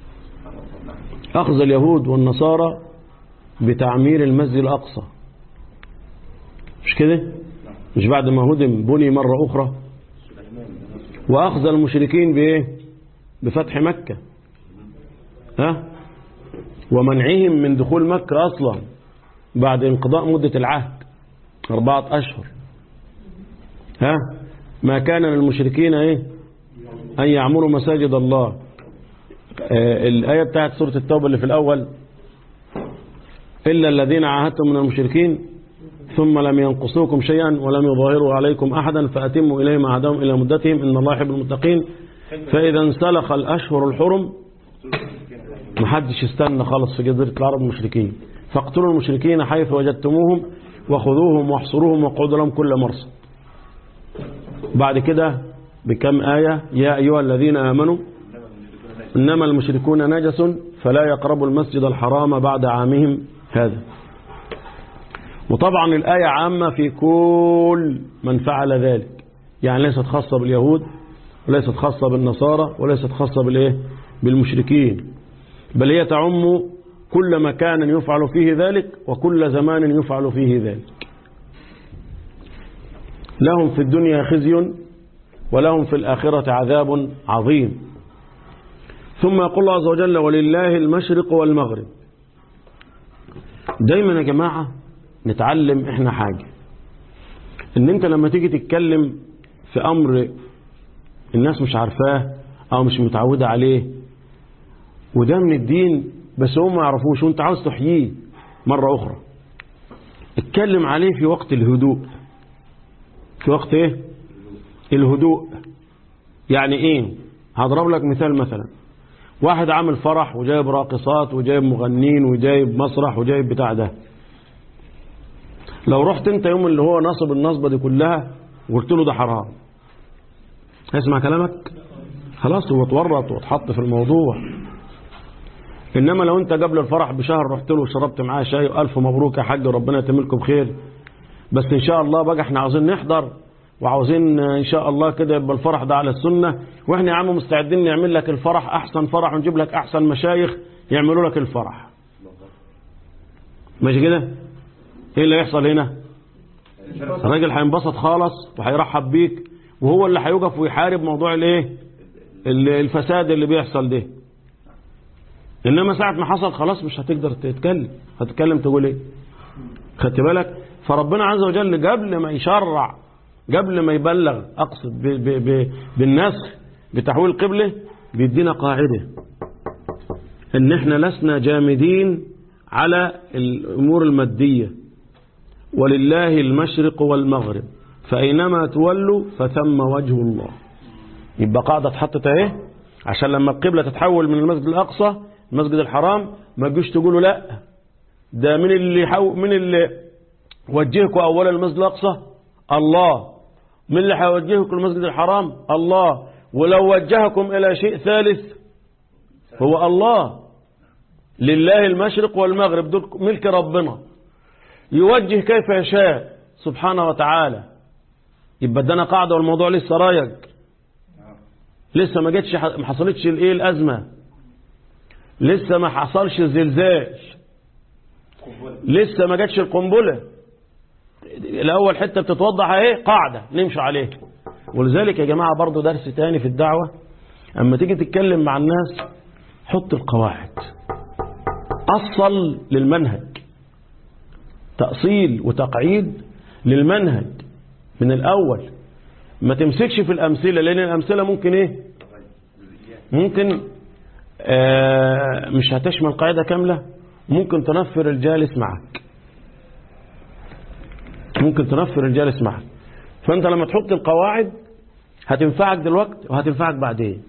أخذ اليهود والنصارى بتعمير المسجد الأقصى مش كده مش بعد ما هدم بني مرة أخرى وأخذ المشركين بإيه بفتح مكة ها ومنعهم من دخول مكة أصلا بعد انقضاء مدة العهد أربعة أشهر ها ما كان للمشركين إيه أن يعمروا مساجد الله آه الآية بتاعت سورة التوبة اللي في الأول إلا الذين عاهدتم من المشركين ثم لم ينقصوكم شيئا ولم يظاهروا عليكم أحدا فأتموا إليهم عهدهم إلى مدتهم إن الله يحب المتقين فإذا انسلخ الأشهر الحرم محدش يستنى خالص في جزيرة العرب المشركين فاقتلوا المشركين حيث وجدتموهم وخذوهم واحصروهم واقعدوا لهم كل مرصد بعد كده بكم آية يا أيها الذين آمنوا إنما المشركون نجس فلا يقربوا المسجد الحرام بعد عامهم هذا وطبعا الآية عامة في كل من فعل ذلك يعني ليست خاصة باليهود وليست خاصة بالنصارى وليست خاصة بالإيه بالمشركين بل هي تعم كل مكان يفعل فيه ذلك وكل زمان يفعل فيه ذلك لهم في الدنيا خزي ولهم في الآخرة عذاب عظيم ثم يقول الله عز وجل ولله المشرق والمغرب دايما يا جماعة نتعلم احنا حاجة ان انت لما تيجي تتكلم في امر الناس مش عارفاه او مش متعودة عليه وده من الدين بس هم ما يعرفوش وانت عاوز تحييه مرة اخرى اتكلم عليه في وقت الهدوء في وقت ايه الهدوء يعني ايه هضرب لك مثال مثلا واحد عامل فرح وجايب راقصات وجايب مغنين وجايب مسرح وجايب بتاع ده لو رحت انت يوم اللي هو نصب النصبة دي كلها وقلت له ده حرام هيسمع كلامك خلاص هو اتورط واتحط في الموضوع انما لو انت قبل الفرح بشهر رحت له وشربت معاه شاي والف مبروك يا حاج ربنا يتم لكم بخير بس ان شاء الله بقى احنا عاوزين نحضر وعاوزين ان شاء الله كده يبقى الفرح ده على السنة واحنا يا عم مستعدين نعمل لك الفرح احسن فرح ونجيب لك احسن مشايخ يعملوا لك الفرح ماشي كده ايه اللي هيحصل هنا الراجل هينبسط خالص وهيرحب بيك وهو اللي هيوقف ويحارب موضوع الايه ال- الفساد اللي بيحصل ده انما ساعة ما حصل خلاص مش هتقدر تتكلم هتتكلم تقول ايه خدت بالك فربنا عز وجل قبل ما يشرع قبل ما يبلغ اقصد ب ب ب بالنسخ بتحويل القبلة بيدينا قاعدة ان احنا لسنا جامدين على الامور المادية ولله المشرق والمغرب فاينما تولوا فثم وجه الله يبقى قاعدة اتحطت اهي عشان لما القبلة تتحول من المسجد الاقصى المسجد الحرام ما تجوش تقولوا لا ده من اللي حو من اللي وجهكم اولا المسجد الاقصى الله من اللي هيوجهكم المسجد الحرام الله ولو وجهكم الى شيء ثالث هو الله لله المشرق والمغرب دول ملك ربنا يوجه كيف يشاء سبحانه وتعالى يبقى ادانا قاعده والموضوع لسه رايق لسه ما جتش ما حصلتش الايه الازمه لسه ما حصلش الزلزال لسه ما جاتش القنبله الاول حته بتتوضح اهي قاعده نمشي عليها ولذلك يا جماعه برضو درس تاني في الدعوه اما تيجي تتكلم مع الناس حط القواعد اصل للمنهج تأصيل وتقعيد للمنهج من الأول ما تمسكش في الأمثلة لأن الأمثلة ممكن إيه ممكن آه مش هتشمل قاعدة كاملة ممكن تنفر الجالس معك ممكن تنفر الجالس معك فأنت لما تحط القواعد هتنفعك دلوقتي وهتنفعك بعدين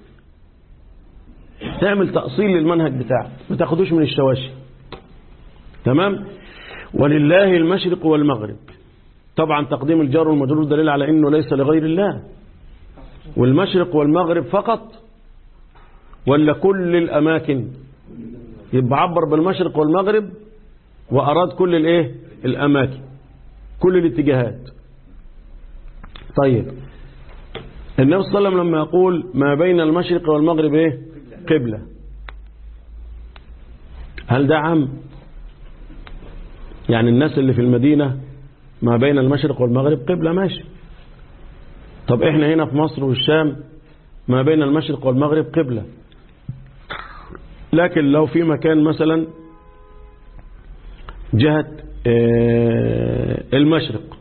تعمل تأصيل للمنهج بتاعك ما تاخدوش من الشواشي تمام ولله المشرق والمغرب طبعا تقديم الجار والمجرور دليل على انه ليس لغير الله والمشرق والمغرب فقط ولا كل الاماكن يبقى عبر بالمشرق والمغرب واراد كل الايه الاماكن كل الاتجاهات طيب النبي صلى الله عليه وسلم لما يقول ما بين المشرق والمغرب ايه قبلة هل ده عام يعني الناس اللي في المدينة ما بين المشرق والمغرب قبلة ماشي طب احنا هنا في مصر والشام ما بين المشرق والمغرب قبلة لكن لو في مكان مثلا جهة آه، المشرق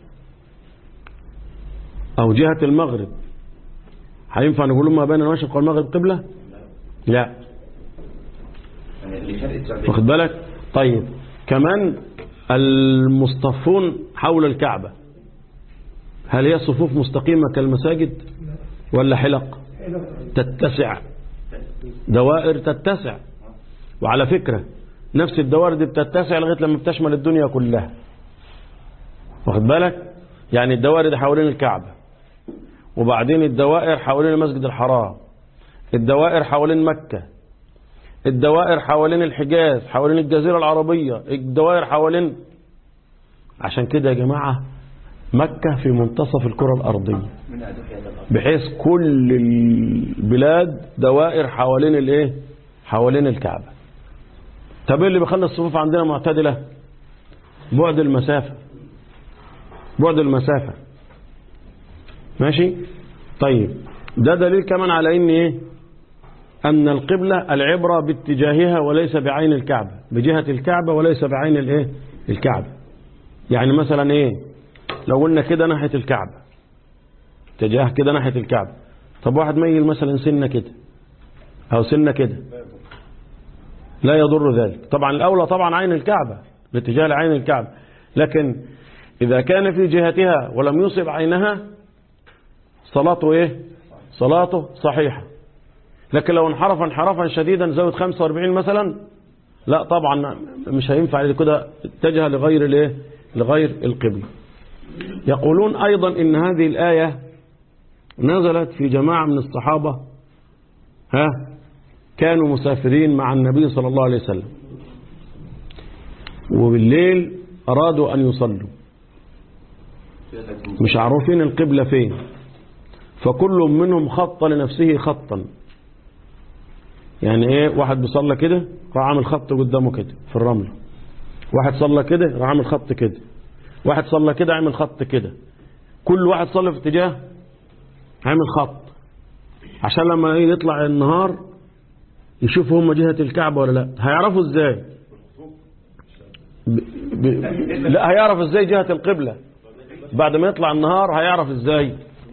او جهة المغرب هينفع نقول ما بين المشرق والمغرب قبلة لا يعني لشرق السعودية واخد بالك طيب كمان المصطفون حول الكعبة هل هي صفوف مستقيمة كالمساجد ولا حلق تتسع دوائر تتسع وعلى فكرة نفس الدوائر دي بتتسع لغاية لما بتشمل الدنيا كلها واخد بالك يعني الدوائر دي حوالين الكعبة وبعدين الدوائر حوالين المسجد الحرام الدوائر حوالين مكة الدوائر حوالين الحجاز حوالين الجزيرة العربية الدوائر حوالين عشان كده يا جماعة مكة في منتصف الكرة الأرضية من أدوية الأرض بحيث كل البلاد دوائر حوالين الايه حوالين الكعبة طب ايه اللي بيخلي الصفوف عندنا معتدلة بعد المسافة بعد المسافة ماشي طيب ده دليل كمان على ان ايه ان القبلة العبرة باتجاهها وليس بعين الكعبة بجهة الكعبة وليس بعين الايه الكعبة يعني مثلا ايه لو قلنا كده ناحية الكعبة اتجاه كده ناحية الكعبة طب واحد ميل مثلا سنة كده او سنة كده لا يضر ذلك طبعا الاولى طبعا عين الكعبة باتجاه عين الكعبة لكن اذا كان في جهتها ولم يصب عينها صلاته ايه صلاته صحيحة لكن لو انحرف انحرافا شديدا زود 45 مثلا لا طبعا مش هينفع كده اتجه لغير الايه لغير القبلة يقولون ايضا ان هذه الآية نزلت في جماعة من الصحابة ها كانوا مسافرين مع النبي صلى الله عليه وسلم وبالليل أرادوا أن يصلوا مش عارفين القبلة فين فكل منهم خط لنفسه خطا يعني ايه واحد بيصلى كده راح عامل خط قدامه كده في الرمل واحد صلى كده راح عامل خط كده واحد صلى كده عامل خط كده كل واحد صلى في اتجاه عامل خط عشان لما يطلع النهار يشوفوا هم جهة الكعبة ولا لا هيعرفوا ازاي ب... ب... لا هيعرف ازاي جهة القبلة بعد ما يطلع النهار هيعرف ازاي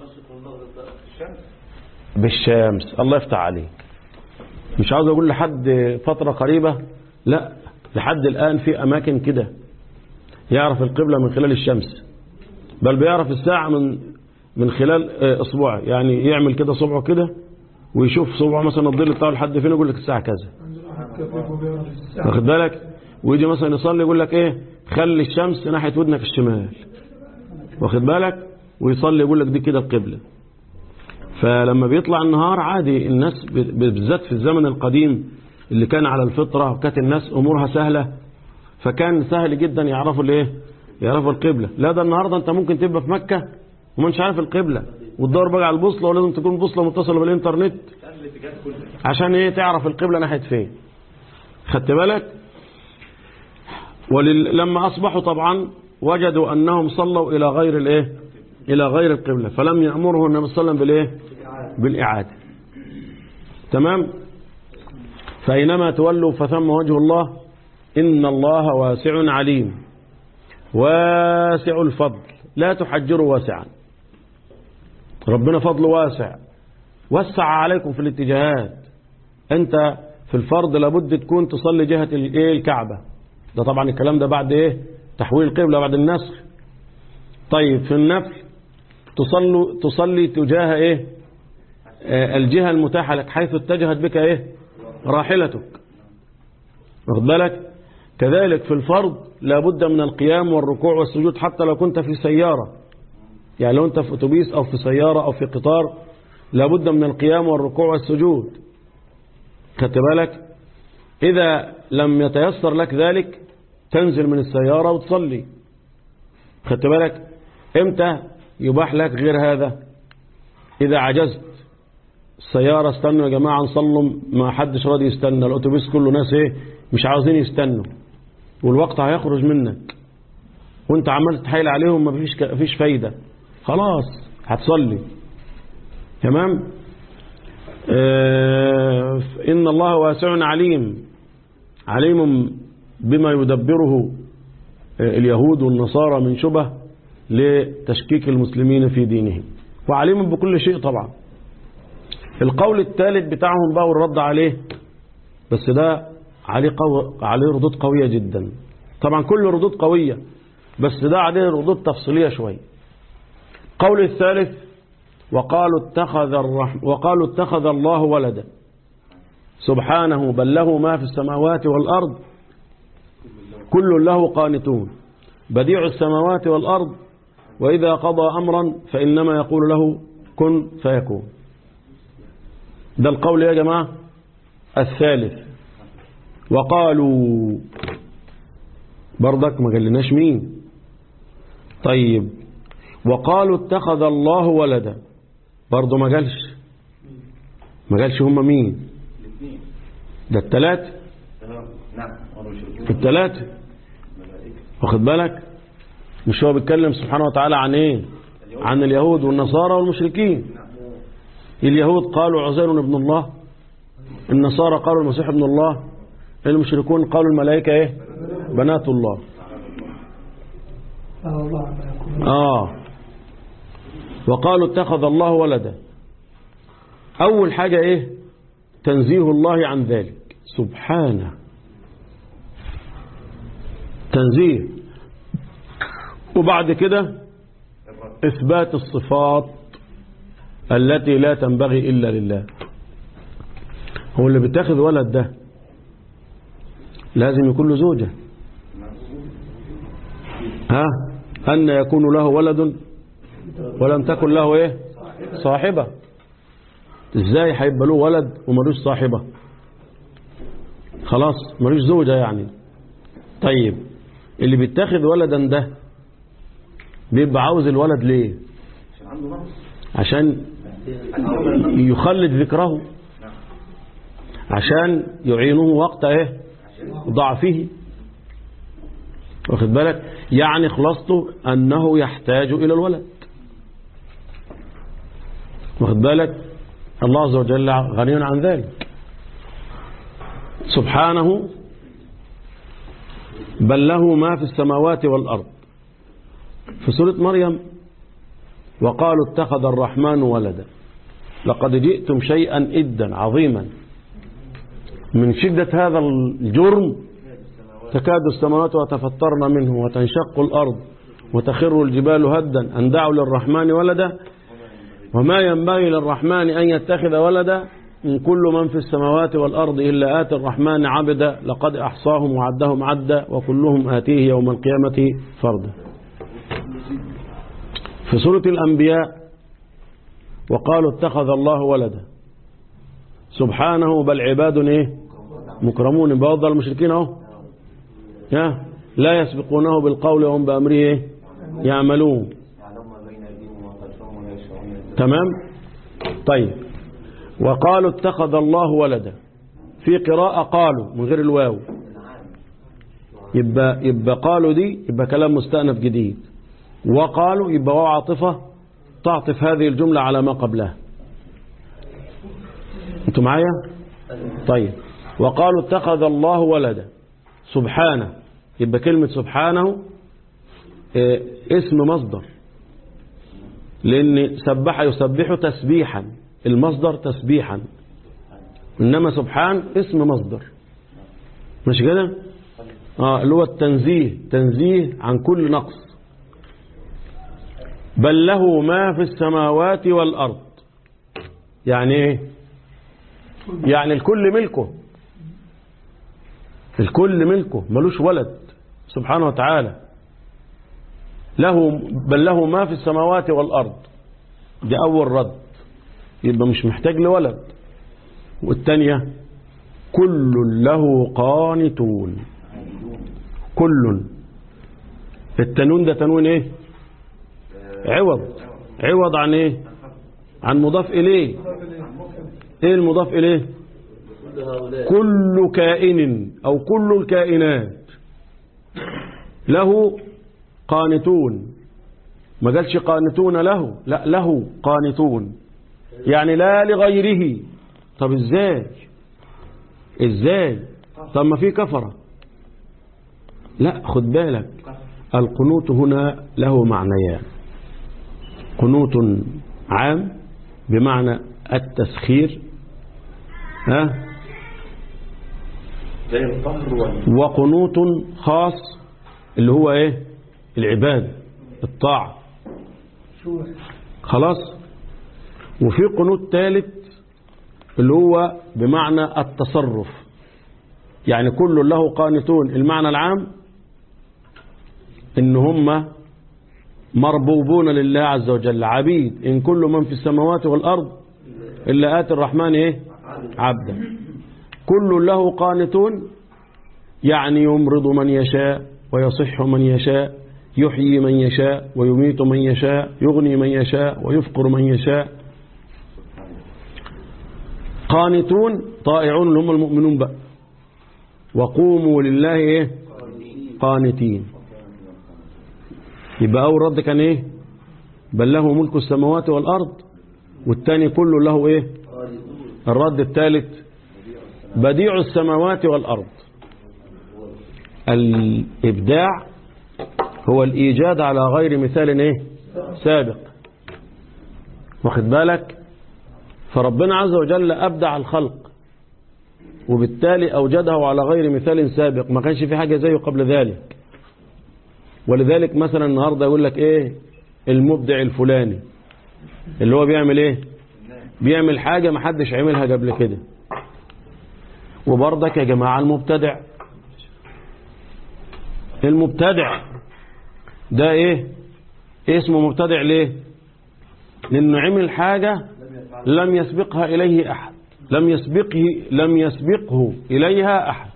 بالشمس الله يفتح عليك مش عاوز اقول لحد فترة قريبة لا لحد الآن في أماكن كده يعرف القبلة من خلال الشمس بل بيعرف الساعة من من خلال اصبعه يعني يعمل كده صبعه كده ويشوف صبعه مثلا الظل بتاعه لحد فين يقول لك الساعة كذا واخد بالك ويجي مثلا يصلي يقول لك ايه خلي الشمس ناحية ودنك الشمال واخد بالك ويصلي يقول لك دي كده القبلة فلما بيطلع النهار عادي الناس بالذات في الزمن القديم اللي كان على الفطرة وكانت الناس امورها سهلة فكان سهل جدا يعرفوا الايه يعرفوا القبلة لا ده النهاردة انت ممكن تبقى في مكة وما انش عارف القبلة وتدور بقى على البوصلة ولازم تكون البوصلة متصلة بالانترنت عشان ايه تعرف القبلة ناحية فين خدت بالك ولما اصبحوا طبعا وجدوا انهم صلوا الى غير الايه الى غير القبلة فلم يأمره النبي صلى الله عليه وسلم بالايه بالاعادة تمام فاينما تولوا فثم وجه الله ان الله واسع عليم واسع الفضل لا تحجروا واسعا ربنا فضله واسع وسع عليكم في الاتجاهات انت في الفرض لابد تكون تصلي جهة الايه الكعبة ده طبعا الكلام ده بعد ايه تحويل القبلة بعد النسخ طيب في النفل تصلي تصلي تجاه ايه آه الجهة المتاحة لك حيث اتجهت بك ايه راحلتك واخد بالك كذلك في الفرض لابد من القيام والركوع والسجود حتى لو كنت في سيارة يعني لو انت في اتوبيس او في سيارة او في قطار لابد من القيام والركوع والسجود خدت بالك اذا لم يتيسر لك ذلك تنزل من السيارة وتصلي خدت بالك امتى يباح لك غير هذا اذا عجزت السيارة استنوا يا جماعة نصلوا ما حدش راضي يستنى الاتوبيس كله ناس ايه مش عاوزين يستنوا والوقت هيخرج منك وانت عمال تحايل عليهم ما فيش فيش فايدة خلاص هتصلي تمام اه إن الله واسع عليم عليم بما يدبره اليهود والنصارى من شبه لتشكيك المسلمين في دينهم وعليم بكل شيء طبعا القول الثالث بتاعهم بقى والرد عليه بس ده عليه, قو... عليه ردود قوية جدا طبعا كل ردود قوية بس ده عليه ردود تفصيلية شوية قول الثالث وقالوا اتخذ الرحم وقالوا اتخذ الله ولدا سبحانه بل له ما في السماوات والأرض كل له قانتون بديع السماوات والأرض وإذا قضى أمرا فإنما يقول له كن فيكون ده القول يا جماعة الثالث وقالوا برضك ما قالناش مين طيب وقالوا اتخذ الله ولدا برضه ما قالش ما قالش هم مين ده الثلاث نعم الثلاثة واخد بالك مش هو بيتكلم سبحانه وتعالى عن ايه عن اليهود والنصارى والمشركين اليهود قالوا عزير ابن الله النصارى قالوا المسيح ابن الله المشركون قالوا الملائكة ايه بنات الله أنا الله ما يكون آه وقالوا اتخذ الله ولدا أول حاجة إيه تنزيه الله عن ذلك سبحانه تنزيه وبعد كده إثبات الصفات التي لا تنبغي إلا لله هو اللي بيتاخذ ولد ده لازم يكون له زوجة ها أن يكون له ولد ولم تكن له إيه صاحبة إزاي هيبقى له ولد وملوش صاحبة خلاص ملوش زوجة يعني طيب اللي بيتاخد ولدا ده بيبقى عاوز الولد ليه عشان يخلد ذكره عشان يعينه وقت ايه ضعفه واخد بالك يعني خلاصته انه يحتاج الى الولد واخد بالك الله عز وجل غني عن ذلك سبحانه بل له ما في السماوات والأرض في سورة مريم وقالوا اتخذ الرحمن ولدا لقد جئتم شيئا إدا عظيما من شدة هذا الجرم تكاد السماوات وتفطرن منه وتنشق الأرض وتخر الجبال هدا أن دعوا للرحمن ولدا وما ينبغي للرحمن أن يتخذ ولدا إن كل من في السماوات والأرض إلا آتي الرحمن عبدا لقد أحصاهم وعدهم عدا وكلهم آتيه يوم القيامة فردا في سورة الأنبياء وقالوا اتخذ الله ولدا سبحانه بل عباد إيه مكرمون بوضع المشركين اهو يا لا يسبقونه بالقول وهم بأمره إيه؟ يعملون يعلم ما بين أيديهم وما خلفهم ولا يشعرون تمام طيب وقالوا اتخذ الله ولدا في قراءة قالوا من غير الواو يبقى, يبقى قالوا دي يبقى كلام مستأنف جديد وقالوا يبقى واو عاطفة تعطف هذه الجملة على ما قبلها انتوا معايا طيب وقالوا اتخذ الله ولدا سبحانه يبقى كلمة سبحانه اه، اسم مصدر لأن سبح يسبح تسبيحا المصدر تسبيحا إنما سبحان اسم مصدر مش كده آه اللي هو التنزيه تنزيه عن كل نقص بل له ما في السماوات والأرض يعني ايه يعني الكل ملكه الكل ملكه ملوش ولد سبحانه وتعالى له بل له ما في السماوات والأرض دي أول رد يبقى مش محتاج لولد والتانية كل له قانتون كل التنون ده تنوين ايه عوض عوض عن ايه عن مضاف اليه ايه المضاف اليه كل كائن او كل الكائنات له قانتون ما قالش قانتون له لا له قانتون يعني لا لغيره طب ازاي ازاي طب ما في كفرة لا خد بالك القنوت هنا له معنيان قنوت عام بمعنى التسخير ها زي الطهر وال- وقنوت خاص اللي هو ايه العباد الطاعة شو خلاص وفي قنوت ثالث اللي هو بمعنى التصرف يعني كل له قانتون المعنى العام ان هم مربوبون لله عز وجل عبيد ان كل من في السماوات والارض الا اتي الرحمن ايه عبدا كل له قانتون يعني يمرض من يشاء ويصح من يشاء يحيي من يشاء ويميت من يشاء يغني من يشاء ويفقر من يشاء قانتون طائعون اللي هم المؤمنون بقى وقوموا لله إيه قانتين يبقى أول رد كان إيه بل له ملك السماوات والأرض والتاني كله له إيه الرد الثالث بديع السماوات والأرض الإبداع هو الإيجاد على غير مثال إيه سابق واخد بالك فربنا عز وجل أبدع الخلق وبالتالي أوجده على غير مثال سابق ما كانش في حاجة زيه قبل ذلك ولذلك مثلا النهاردة يقول لك إيه المبدع الفلاني اللي هو بيعمل إيه بيعمل حاجة ما حدش عملها قبل كده وبرضك يا جماعة المبتدع المبتدع ده ايه اسمه مبتدع ليه لانه عمل حاجة لم يسبقها اليه احد لم يسبقه لم يسبقه اليها احد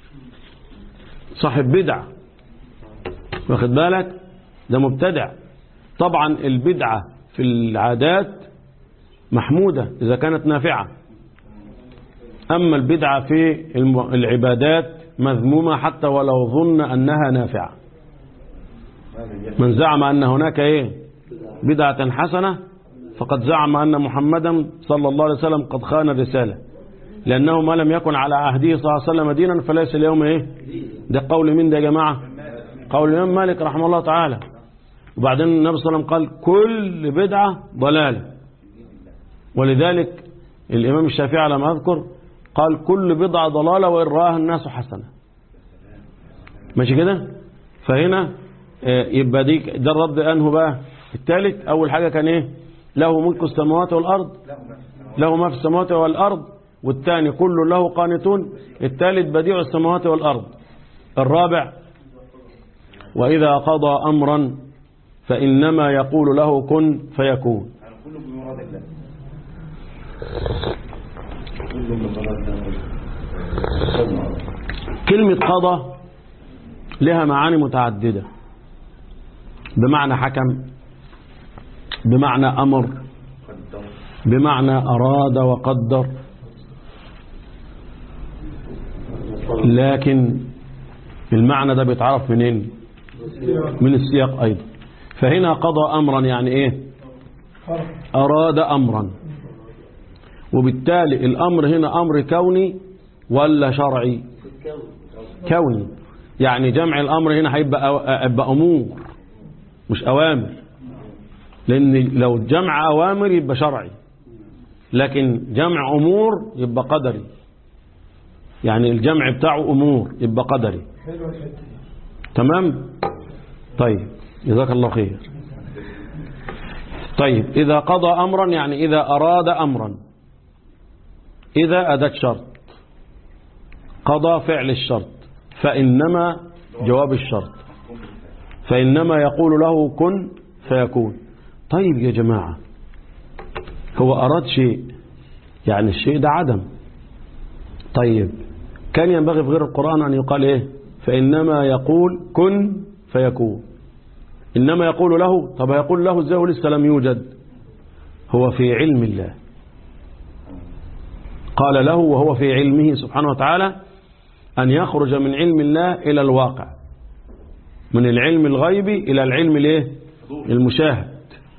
صاحب بدعة واخد بالك ده مبتدع طبعا البدعة في العادات محمودة إذا كانت نافعة أما البدعة في العبادات مذمومة حتى ولو ظن أنها نافعة من زعم أن هناك إيه بدعة حسنة فقد زعم أن محمدا صلى الله عليه وسلم قد خان الرسالة لأنه ما لم يكن على عهده صلى الله عليه وسلم دينا فليس اليوم إيه ده قول من ده يا جماعة قول الإمام مالك رحمه الله تعالى وبعدين النبي صلى الله عليه وسلم قال كل بدعة ضلالة ولذلك الإمام الشافعي على ما أذكر قال كل بضعة ضلالة وإن رآها الناس حسنة ماشي كده فهنا يبقى دي ده الرد أنه بقى الثالث أول حاجة كان إيه له ملك السماوات والأرض له ما في السماوات والأرض والثاني كل له قانتون الثالث بديع السماوات والأرض الرابع وإذا قضى أمرا فإنما يقول له كن فيكون كلمة قضى لها معاني متعددة بمعنى حكم بمعنى أمر بمعنى أراد وقدر لكن المعنى ده بيتعرف منين من السياق أيضا فهنا قضى أمرا يعني إيه أراد أمرا وبالتالي الأمر هنا أمر كوني ولا شرعي كوني يعني جمع الأمر هنا هيبقى يبقى أمور مش أوامر لأن لو جمع أوامر يبقى شرعي لكن جمع أمور يبقى قدري يعني الجمع بتاعه أمور يبقى قدري تمام طيب جزاك الله خير طيب إذا قضى أمرا يعني إذا أراد أمرا إذا أدت شرط قضى فعل الشرط فإنما جواب الشرط فإنما يقول له كن فيكون طيب يا جماعة هو أراد شيء يعني الشيء ده عدم طيب كان ينبغي في غير القرآن أن يقال إيه فإنما يقول كن فيكون إنما يقول له طب يقول له ازاي لسه لم يوجد هو في علم الله قال له وهو في علمه سبحانه وتعالى أن يخرج من علم الله إلى الواقع من العلم الغيبي إلى العلم الايه المشاهد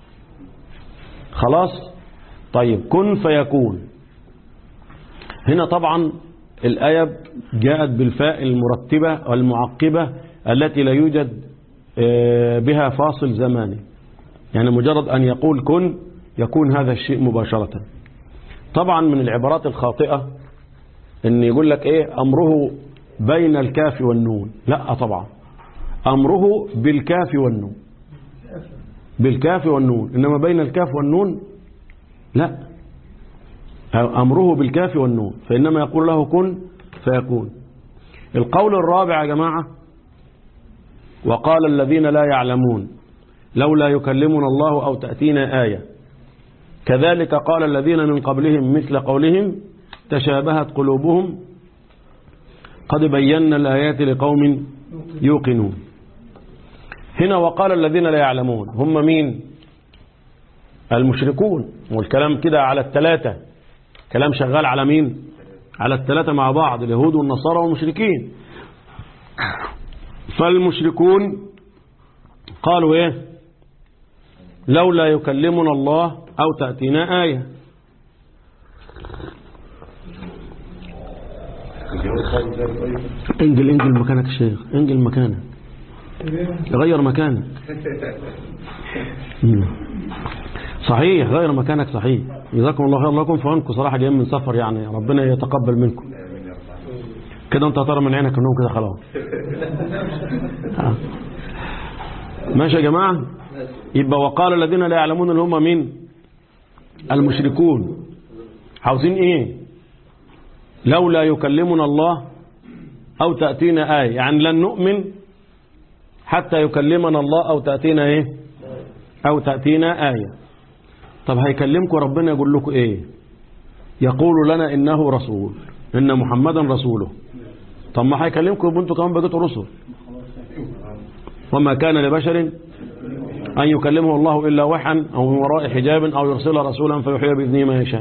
خلاص طيب كن فيكون هنا طبعا الآية جاءت بالفاء المرتبة والمعقبة التي لا يوجد بها فاصل زماني يعني مجرد أن يقول كن يكون هذا الشيء مباشرة طبعا من العبارات الخاطئة ان يقول لك ايه امره بين الكاف والنون لا طبعا امره بالكاف والنون بالكاف والنون انما بين الكاف والنون لا امره بالكاف والنون فانما يقول له كن فيكون القول الرابع يا جماعة وقال الذين لا يعلمون لولا يكلمنا الله أو تأتينا آية كذلك قال الذين من قبلهم مثل قولهم تشابهت قلوبهم قد بينا الآيات لقوم يوقنون هنا وقال الذين لا يعلمون هم مين المشركون والكلام كده على الثلاثة كلام شغال على مين على الثلاثة مع بعض اليهود والنصارى والمشركين فالمشركون قالوا ايه لولا يكلمنا الله او تأتينا آية انجل انجل مكانك يا شيخ انجل مكانك غير مكانك مم. صحيح غير مكانك صحيح جزاكم الله خير لكم فانكم صراحة جايين من سفر يعني ربنا يتقبل منكم كده انت هترى من عينك انهم كده خلاص آه. ماشي يا جماعة يبقى وقال الذين لا يعلمون اللي هم مين المشركون عاوزين ايه لولا يكلمنا الله او تأتينا آية يعني لن نؤمن حتى يكلمنا الله او تأتينا ايه او تأتينا آية طب هيكلمكم ربنا يقول لكم ايه يقول لنا انه رسول ان محمدا رسوله طب ما هيكلمكم يبقوا انتوا كمان بقيتوا رسل وما كان لبشر أن يكلمه الله إلا وحا أو من وراء حجاب أو يرسل رسولا فيحيي بإذنه ما يشاء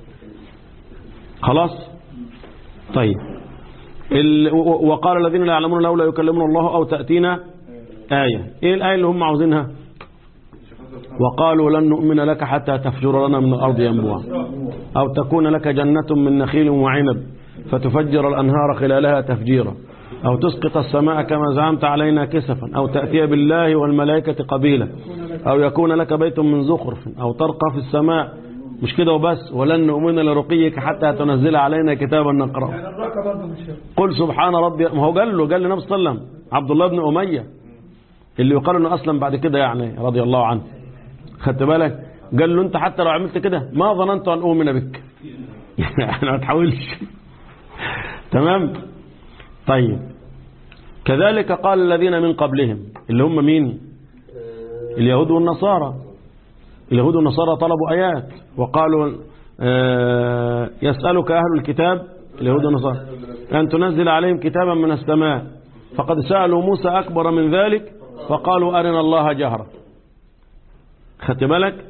خلاص طيب ال... وقال الذين لا يعلمون لولا يكلمنا الله أو تأتينا آية إيه الآية اللي هم عاوزينها وقالوا لن نؤمن لك حتى تفجر لنا من الأرض ينبوعا أو تكون لك جنة من نخيل وعنب فتفجر الأنهار خلالها تفجيرا أو تسقط السماء كما زعمت علينا كسفا أو تأتي بالله والملائكة قبيلا أو يكون لك بيت من زخرف أو ترقى في السماء مش كده وبس ولن نؤمن لرقيك حتى تنزل علينا كتابا نقرأه الرقى برضه مش شرط. قل سبحان ربي ما هو قال له قال للنبي صلى الله عليه وسلم عبد الله بن أمية اللي يقال انه أسلم بعد كده يعني رضي الله عنه خدت بالك قال له انت حتى لو عملت كده ما ظننت أن أؤمن بك يعني ما تحاولش تمام طيب كذلك قال الذين من قبلهم اللي هم مين اليهود والنصارى اليهود والنصارى طلبوا آيات وقالوا آه، يسألك أهل الكتاب اليهود والنصارى أن تنزل عليهم كتابا من السماء فقد سألوا موسى أكبر من ذلك فقالوا أرنا الله جهرة خدت بالك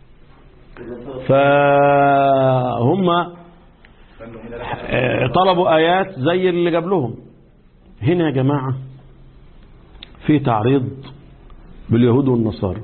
فهم آه، طلبوا آيات زي اللي قبلهم هنا يا جماعة في تعريض باليهود والنصارى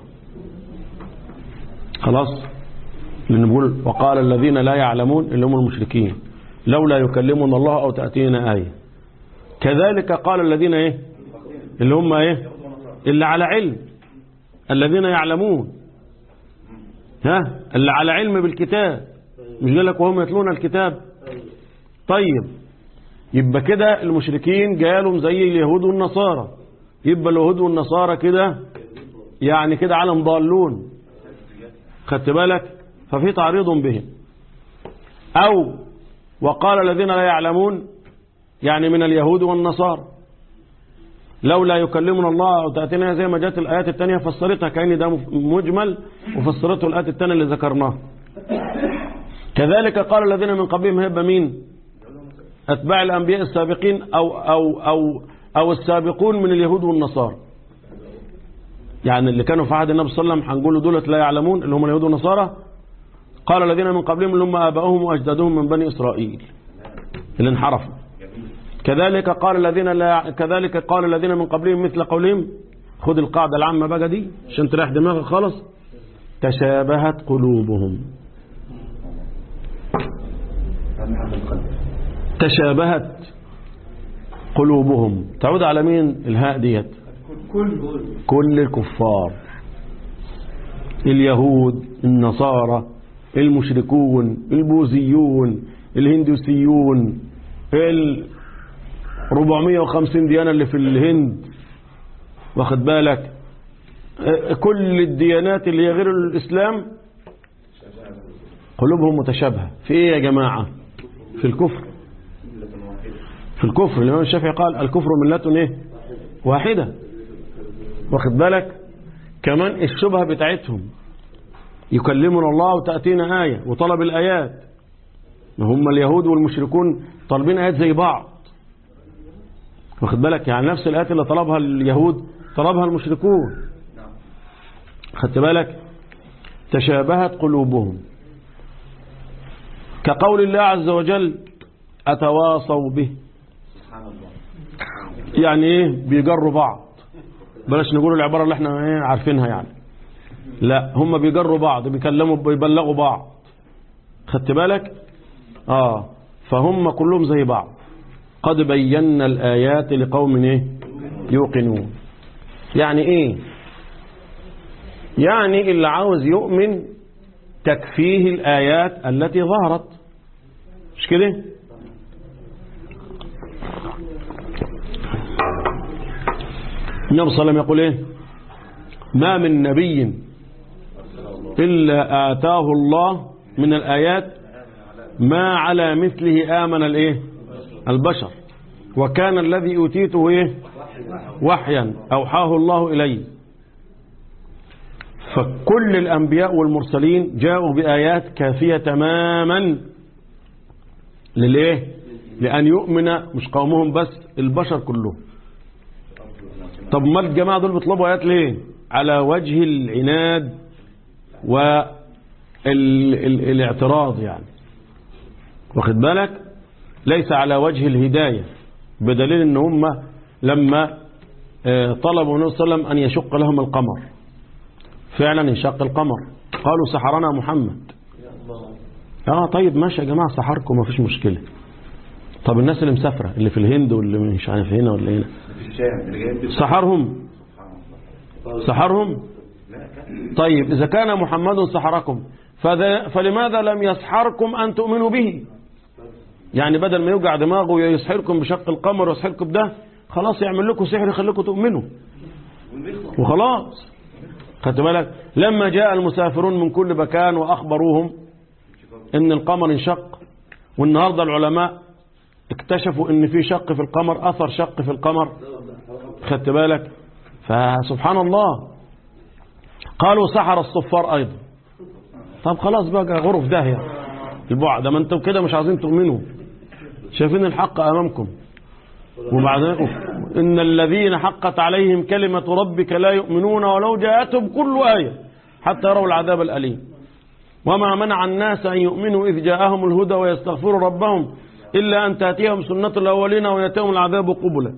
خلاص لأن بيقول وقال الذين لا يعلمون اللي هم المشركين لولا يكلمنا الله أو تأتينا آية كذلك قال الذين إيه اللي هم إيه اللي على علم الذين يعلمون ها اللي على علم بالكتاب مش قال لك وهم يتلون الكتاب طيب يبقى كده المشركين جالهم زي اليهود والنصارى يبقى اليهود والنصارى كده يعني كده عالم ضالون خدت بالك ففي تعريض بهم أو وقال الذين لا يعلمون يعني من اليهود والنصارى لولا يكلمنا الله أو تأتينا زي ما جاءت الآيات التانية فسرتها كأن ده مجمل وفسرته الآيات التانية اللي ذكرناها كذلك قال الذين من قبلهم هيبقى مين أتباع الأنبياء السابقين أو, أو, أو, أو السابقون من اليهود والنصارى يعني اللي كانوا في عهد النبي صلى الله عليه وسلم هنقول دولة لا يعلمون اللي هم اليهود والنصارى قال الذين من قبلهم اللي هم آباؤهم وأجدادهم من بني إسرائيل اللي انحرفوا كذلك قال الذين لا كذلك قال الذين من قبلهم مثل قولهم خد القاعدة العامة بقى دي عشان تريح دماغك خالص تشابهت قلوبهم تشابهت قلوبهم تعود على مين الهاء ديت كل الكفار اليهود النصارى المشركون البوذيون الهندوسيون ال 450 ديانة اللي في الهند واخد بالك كل الديانات اللي هي غير الإسلام قلوبهم متشابهة في ايه يا جماعة في الكفر في الكفر الإمام الشافعي قال الكفر ملة ايه واحدة واخد بالك كمان الشبهة بتاعتهم يكلمنا الله وتأتينا آية وطلب الآيات ما هم اليهود والمشركون طالبين آيات زي بعض واخد بالك يعني نفس الآيات اللي طلبها اليهود طلبها المشركون خدت بالك تشابهت قلوبهم كقول الله عز وجل أتواصوا به سبحان الله يعني ايه بيجروا بعض بلاش نقول العبارة اللي احنا ايه عارفينها يعني لا هم بيجروا بعض بيكلموا بيبلغوا بعض خدت بالك اه فهم كلهم زي بعض قد بينا الآيات لقوم ايه يوقنون يعني ايه يعني اللي عاوز يؤمن تكفيه الآيات التي ظهرت مش كده النبي صلى الله عليه وسلم يقول ايه ما من نبي إلا آتاه الله من الآيات ما على مثله آمن الايه البشر وكان الذي أوتيته ايه وحيا أوحاه الله إليه فكل الأنبياء والمرسلين جاءوا بآيات كافية تماما للإيه لأن يؤمن مش قومهم بس البشر كلهم طب ما الجماعة دول بيطلبوا آيات ليه على وجه العناد والاعتراض يعني واخد بالك ليس على وجه الهداية بدليل ان هم لما آه، طلبوا النبي صلى الله عليه وسلم أن يشق لهم القمر فعلا انشق القمر قالوا سحرنا محمد اه طيب ماشي يا جماعة سحركم ما فيش مشكلة طب الناس اللي مسافرة اللي في الهند واللي مش عارف هنا ولا هنا في الشام اللي جايين في سحرهم سحرهم طيب إذا كان محمد سحركم فذا- فلماذا لم يسحركم أن تؤمنوا به يعني بدل ما يوجع دماغه ويسحركم بشق القمر ويسحركم بده خلاص يعمل لكم سحر يخليكم تؤمنوا وخلاص خدت بالك لما جاء المسافرون من كل مكان وأخبروهم ان القمر انشق والنهاردة العلماء اكتشفوا ان في شق في القمر اثر شق في القمر خدت بالك فسبحان الله قالوا سحر الصفار ايضا طب خلاص بقى غرف داهية البعد ما انتم كده مش عايزين تؤمنوا شايفين الحق امامكم وبعدين ان الذين حقت عليهم كلمة ربك لا يؤمنون ولو جاءتهم كل آية حتى يروا العذاب الأليم وما منع الناس أن يؤمنوا إذ جاءهم الهدى ويستغفروا ربهم إلا أن تأتيهم سنة الأولين ويأتيهم العذاب قبلا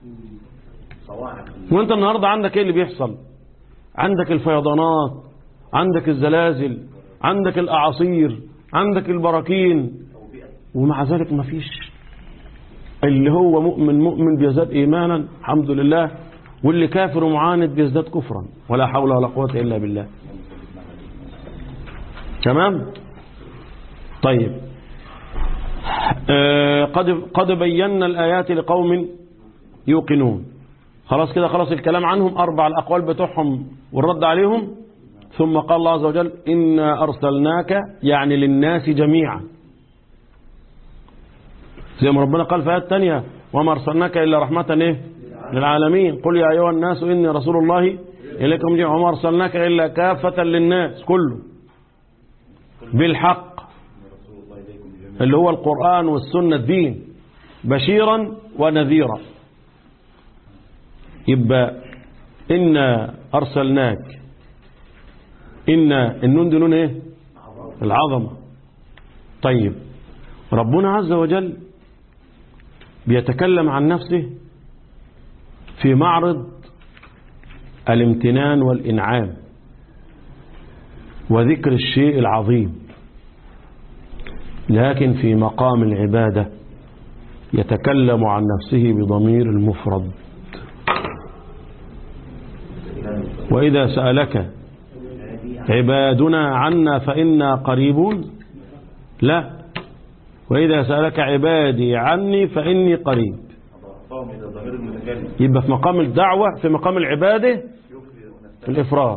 وانت النهاردة عندك ايه اللي بيحصل عندك الفيضانات عندك الزلازل عندك الأعاصير عندك البراكين ومع ذلك ما فيش اللي هو مؤمن مؤمن بيزداد إيمانا الحمد لله واللي كافر ومعاند بيزداد كفرا ولا حول ولا قوة إلا بالله تمام طيب آه قد قد بينا الآيات لقوم يوقنون خلاص كده خلاص الكلام عنهم أربع الأقوال بتوعهم والرد عليهم ثم قال الله عز وجل إنا أرسلناك يعني للناس جميعا زي ما ربنا قال في آيات تانية وما أرسلناك إلا رحمة إيه؟ للعالمين قل يا أيها الناس إني رسول الله إليكم جميعا وما أرسلناك إلا كافة للناس كله بالحق اللي هو القرآن والسنة الدين بشيرا ونذيرا يبقى إنا أرسلناك إنا النون دي نون إيه العظمة طيب ربنا عز وجل بيتكلم عن نفسه في معرض الامتنان والإنعام وذكر الشيء العظيم لكن في مقام العبادة يتكلم عن نفسه بضمير المفرد وإذا سألك عبادنا عنا فإنا قريبون لا وإذا سألك عبادي عني فإني قريب قوم إذا ضمير المتكلم يبقى في مقام الدعوة في مقام العبادة في الإفراد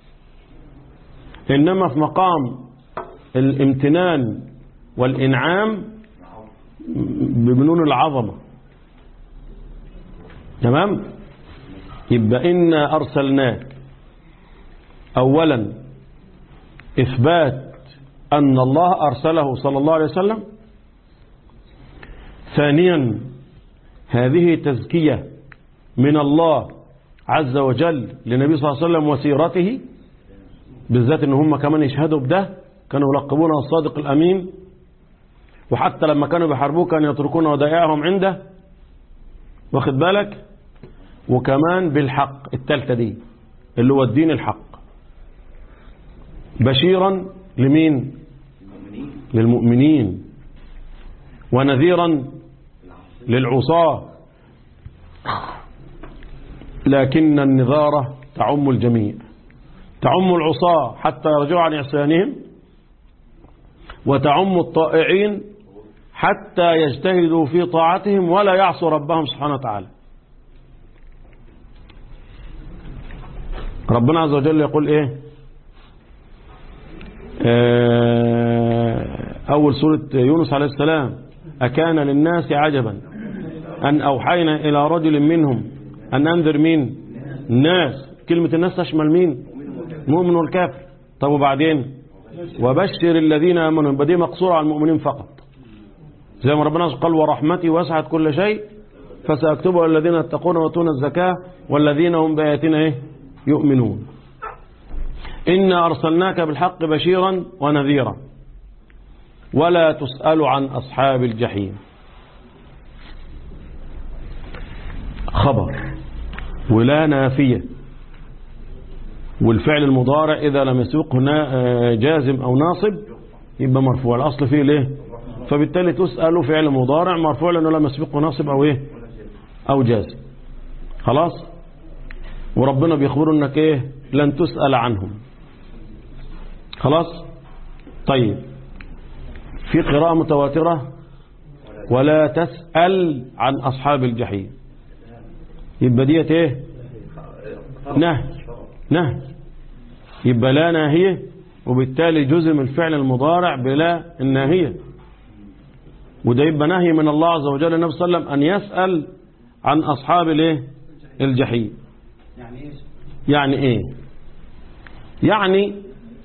إنما في مقام الامتنان والإنعام بمنون العظمة تمام يبقى إنا أرسلناك أولا إثبات أن الله أرسله صلى الله عليه وسلم ثانيا هذه تزكية من الله عز وجل للنبي صلى الله عليه وسلم وسيرته بالذات ان هم كمان يشهدوا بده كانوا يلقبونه الصادق الأمين وحتى لما كانوا بيحاربوه كانوا يتركون ودائعهم عنده واخد بالك وكمان بالحق التالتة دي اللي هو الدين الحق بشيرا لمين للمؤمنين ونذيرا للعصاة لكن النذارة تعم الجميع تعم العصاة حتى يرجعوا عن عصيانهم وتعم الطائعين حتى يجتهدوا في طاعتهم ولا يعصوا ربهم سبحانه وتعالى ربنا عز وجل يقول ايه آه، أول سورة يونس عليه السلام أكان للناس عجبا أن أوحينا إلى رجل منهم أن أنذر مين الناس كلمة الناس تشمل مين مؤمن والكافر طب وبعدين وبشر الذين آمنوا يبقى دي مقصورة على المؤمنين فقط زي ما ربنا قال ورحمتي وسعت كل شيء فسأكتبها الذين يتقون ويؤتون الزكاة والذين هم بآياتنا إيه؟ يؤمنون إنا أرسلناك بالحق بشيرا ونذيرا ولا تسأل عن أصحاب الجحيم خبر ولا نافية والفعل المضارع إذا لم يسبقه نا- جازم أو ناصب يبقى مرفوع الأصل فيه ليه فبالتالي تسأل فعل مضارع مرفوع لأنه لم يسبقه ناصب أو إيه أو جازم خلاص وربنا بيخبره انك ايه لن تسأل عنهم خلاص طيب في قراءة متواترة ولا تسأل عن أصحاب الجحيم يبقى ديت ايه نهي نهي يبقى لا ناهية وبالتالي جزم الفعل المضارع بلا الناهية وده يبقى نهي من الله عز وجل النبي صلى الله عليه وسلم أن يسأل عن أصحاب الايه الجحيم يعني ايه يعني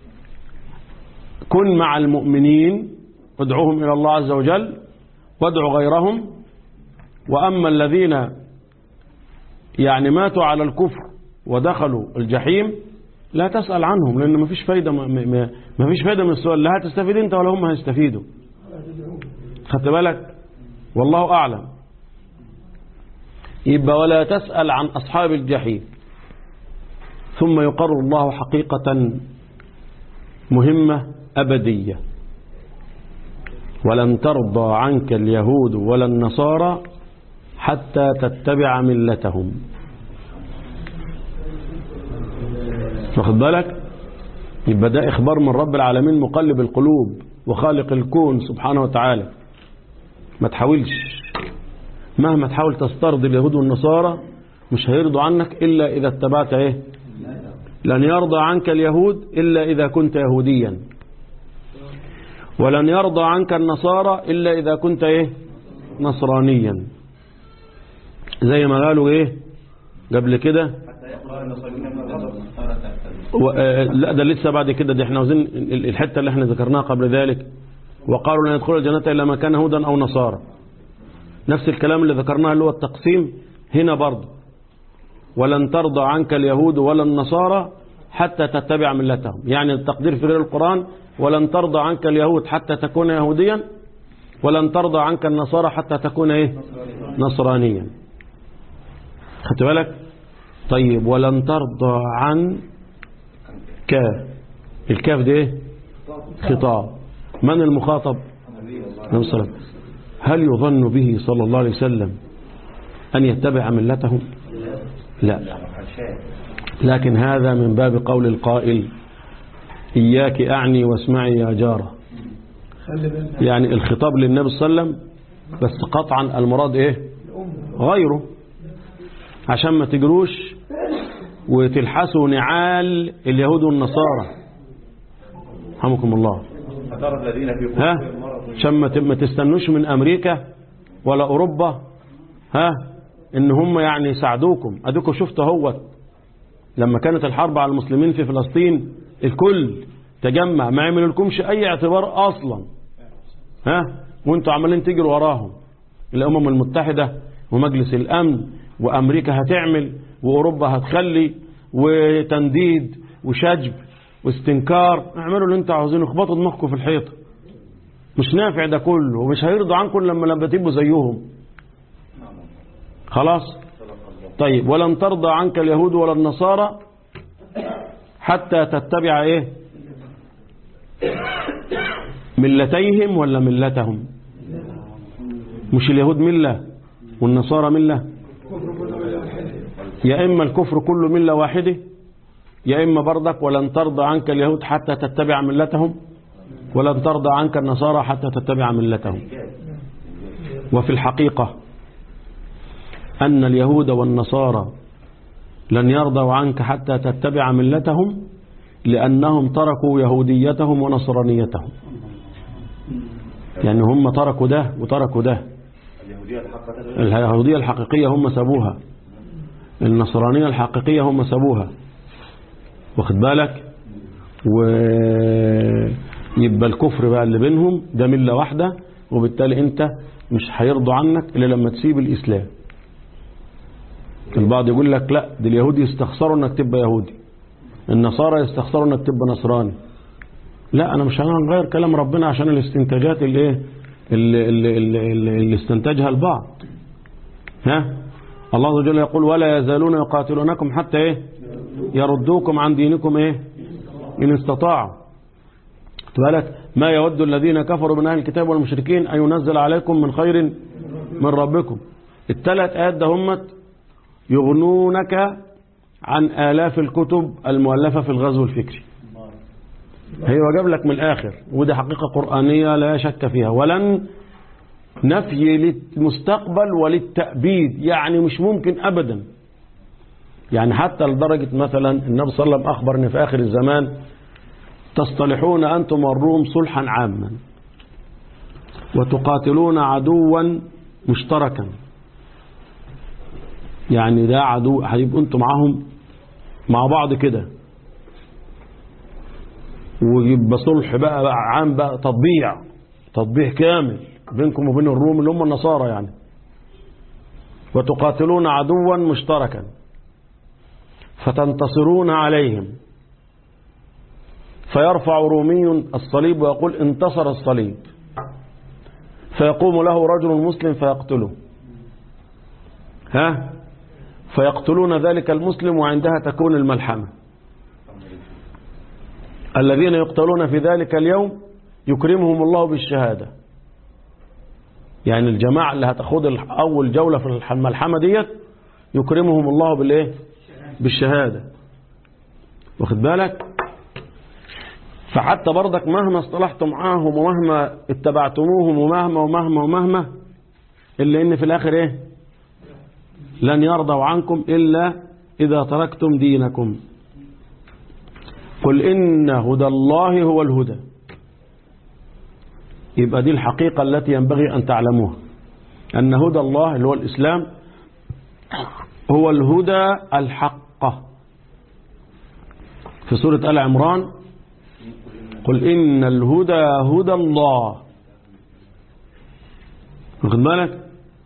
كن مع المؤمنين ادعوهم إلى الله عز وجل وادعو غيرهم وأما الذين يعني ماتوا على الكفر ودخلوا الجحيم لا تسأل عنهم لأن ما فيش فايدة ما, ما, ما فيش فايدة من السؤال لا هتستفيد انت ولا هم هيستفيدوا خدت بالك والله أعلم يبقى ولا تسأل عن أصحاب الجحيم ثم يقرر الله حقيقة مهمة أبدية ولن ترضى عنك اليهود ولا النصارى حتى تتبع ملتهم واخد بالك يبقى ده إخبار من رب العالمين مقلب القلوب وخالق الكون سبحانه وتعالى ما تحاولش مهما تحاول تسترضي اليهود والنصارى مش هيرضوا عنك إلا إذا اتبعت إيه لن يرضى عنك اليهود إلا إذا كنت يهوديا ولن يرضى عنك النصارى إلا إذا كنت إيه نصرانيا زي ما قالوا إيه قبل كده و... آه، لا ده لسه بعد كده دي احنا عاوزين ال- الحتة اللي احنا ذكرناها قبل ذلك وقالوا لن يدخل الجنة إلا ما كان هودا أو نصارى نفس الكلام اللي ذكرناه اللي هو التقسيم هنا برضه ولن ترضى عنك اليهود ولا النصارى حتى تتبع ملتهم يعني التقدير في غير القرآن ولن ترضى عنك اليهود حتى تكون يهوديا ولن ترضى عنك النصارى حتى تكون ايه نصرانيا خدت بالك طيب ولن ترضى عن كاف الكاف ده ايه خطاب من المخاطب النبي صلى الله عليه وسلم هل يظن به صلى الله عليه وسلم أن يتبع ملتهم لا لكن هذا من باب قول القائل إياك أعني واسمعي يا جارة خلي بالك يعني الخطاب للنبي صلى الله عليه وسلم بس قطعا المراد إيه غيره عشان ما تجروش وتلحسوا نعال اليهود والنصارى رحمكم الله فترى الذين في ها قلوبهم مرض عشان ما ت- ما تستنوش من أمريكا ولا أوروبا ها إن هم يعني يساعدوكم أدوكم شفتوا هو لما كانت الحرب على المسلمين في فلسطين الكل تجمع ما يعملوا لكمش أي اعتبار أصلا ها وانتوا عمالين تجروا وراهم الأمم المتحدة ومجلس الأمن وأمريكا هتعمل وأوروبا هتخلي وتنديد وشجب واستنكار اعملوا اللي انتوا عاوزينه اخبطوا دماغكم في الحيطة مش نافع ده كله ومش هيرضوا عنكم لما لما تبقوا زيهم خلاص طيب ولن ترضى عنك اليهود ولا النصارى حتى تتبع ايه ملتيهم ولا ملتهم مش اليهود ملة والنصارى ملة يا إما الكفر كله ملة واحدة يا إما برضك ولن ترضى عنك اليهود حتى تتبع ملتهم ولن ترضى عنك النصارى حتى تتبع ملتهم وفي الحقيقة أن اليهود والنصارى لن يرضوا عنك حتى تتبع ملتهم لأنهم تركوا يهوديتهم ونصرانيتهم يعني هم تركوا ده وتركوا ده اليهودية الحقة اليهودية الحقيقية هم سابوها النصرانية الحقيقية هم سابوها واخد بالك ويبقى الكفر بقى اللي بينهم ده ملة واحدة وبالتالي انت مش هيرضوا عنك الا لما تسيب الاسلام البعض يقول لك لا دي اليهود يستخسروا انك تبقى يهودي النصارى يستخسروا انك تبقى نصراني لا انا مش هنغير كلام ربنا عشان الاستنتاجات اللي ايه اللي, اللي, اللي, اللي, اللي استنتجها البعض ها الله عز وجل يقول ولا يزالون يقاتلونكم حتى ايه يردوكم عن دينكم ايه ان استطاعوا خد بالك ما يود الذين كفروا من اهل الكتاب والمشركين ان ينزل عليكم من خير من ربكم الثلاث ايات ده همت يغنونك عن آلاف الكتب المؤلفة في الغزو الفكري هي جاب لك من الآخر ودي حقيقة قرآنية لا شك فيها ولن نفي للمستقبل وللتأبيد يعني مش ممكن أبدا يعني حتى لدرجة مثلا النبي صلى الله عليه وسلم أخبر أن في آخر الزمان تصطلحون أنتم والروم صلحا عاما وتقاتلون عدوا مشتركا يعني ده عدو هيبقوا انتم معاهم مع بعض كده ويبقى صلح بقى, بقى عام بقى تطبيع تطبيع كامل بينكم وبين الروم اللي هم النصارى يعني وتقاتلون عدوا مشتركا فتنتصرون عليهم فيرفع رومي الصليب ويقول انتصر الصليب فيقوم له رجل مسلم فيقتله ها فيقتلون ذلك المسلم وعندها تكون الملحمة الذين يقتلون في ذلك اليوم يكرمهم الله بالشهادة يعني الجماعة اللي هتاخد أول جولة في الملحمة ديت يكرمهم الله بالإيه بالشهادة واخد بالك فحتى برضك مهما اصطلحتم معاهم ومهما اتبعتموهم ومهما ومهما ومهما إلا إن في الآخر إيه لن يرضوا عنكم إلا إذا تركتم دينكم قل إن هدى الله هو الهدى يبقى دي الحقيقة التي ينبغي أن تعلموها أن هدى الله اللي هو الإسلام هو الهدى الحق في سورة آل عمران قل إن الهدى هدى الله واخد بالك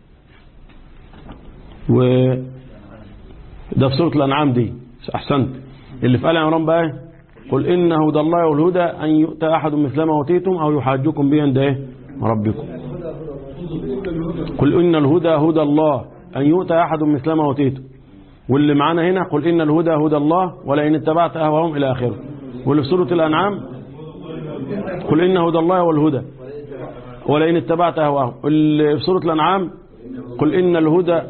و ده في سورة الأنعام دي أحسنت اللي في آل عمران بقى قل إن هدى الله والهدى أن يؤتى أحد مثل ما أوتيتم أو يحاجكم به عند إيه ربكم قل إن الهدى هدى الله أن يؤتى أحد مثل ما أوتيتم واللي معانا هنا قل إن الهدى هدى الله ولئن اتبعت أهواهم إلى آخره واللي في سورة الأنعام قل إن هدى الله والهدى ولئن اتبعت أهواهم اللي في سورة الأنعام قل إن الهدى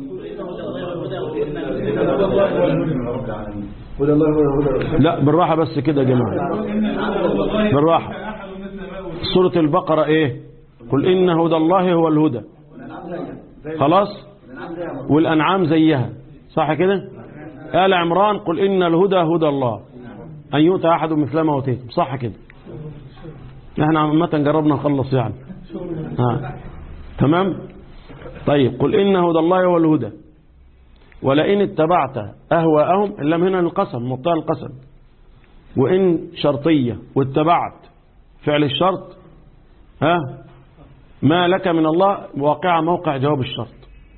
لا بالراحة بس كده يا جماعة بالراحة سورة البقرة ايه قل إن هدى الله هو الهدى خلاص والأنعام زيها صح كده آل عمران قل إن الهدى هدى الله أن يؤتى أحد مثل ما أوتيتم صح كده احنا عامة جربنا نخلص يعني ها. تمام طيب قل إن هدى الله هو الهدى ولئن اتبعت أهواءهم اللام هنا القسم مبتدا القسم وإن شرطية واتبعت فعل الشرط ها ما لك من الله واقع موقع جواب الشرط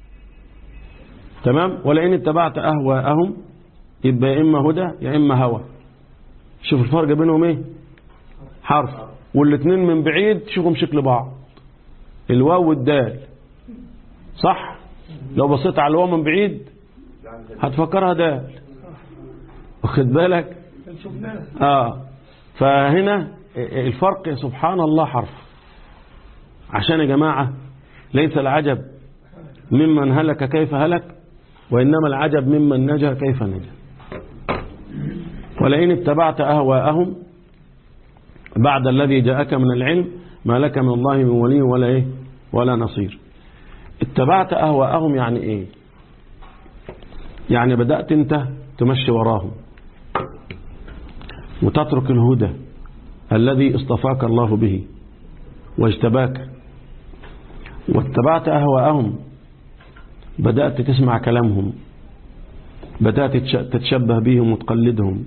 تمام ولئن اتبعت أهواءهم يبقى يا إما هدى يا إما هوى شوف الفرق بينهم إيه حرف والاثنين من بعيد تشوفهم شكل بعض الواو والدال صح لو بصيت على الواو من بعيد هتفكرها دال واخد بالك شفناه اه فهنا الفرق سبحان الله حرف عشان يا جماعة ليس العجب ممن هلك كيف هلك وإنما العجب ممن نجا كيف نجا ولئن اتبعت أهواءهم بعد الذي جاءك من العلم ما لك من الله من ولي ولا إيه ولا نصير اتبعت أهواءهم يعني إيه يعني بدأت أنت تمشي وراهم وتترك الهدى الذي اصطفاك الله به واجتباك واتبعت أهواءهم بدأت تسمع كلامهم بدأت تتش- تتشبه بهم وتقلدهم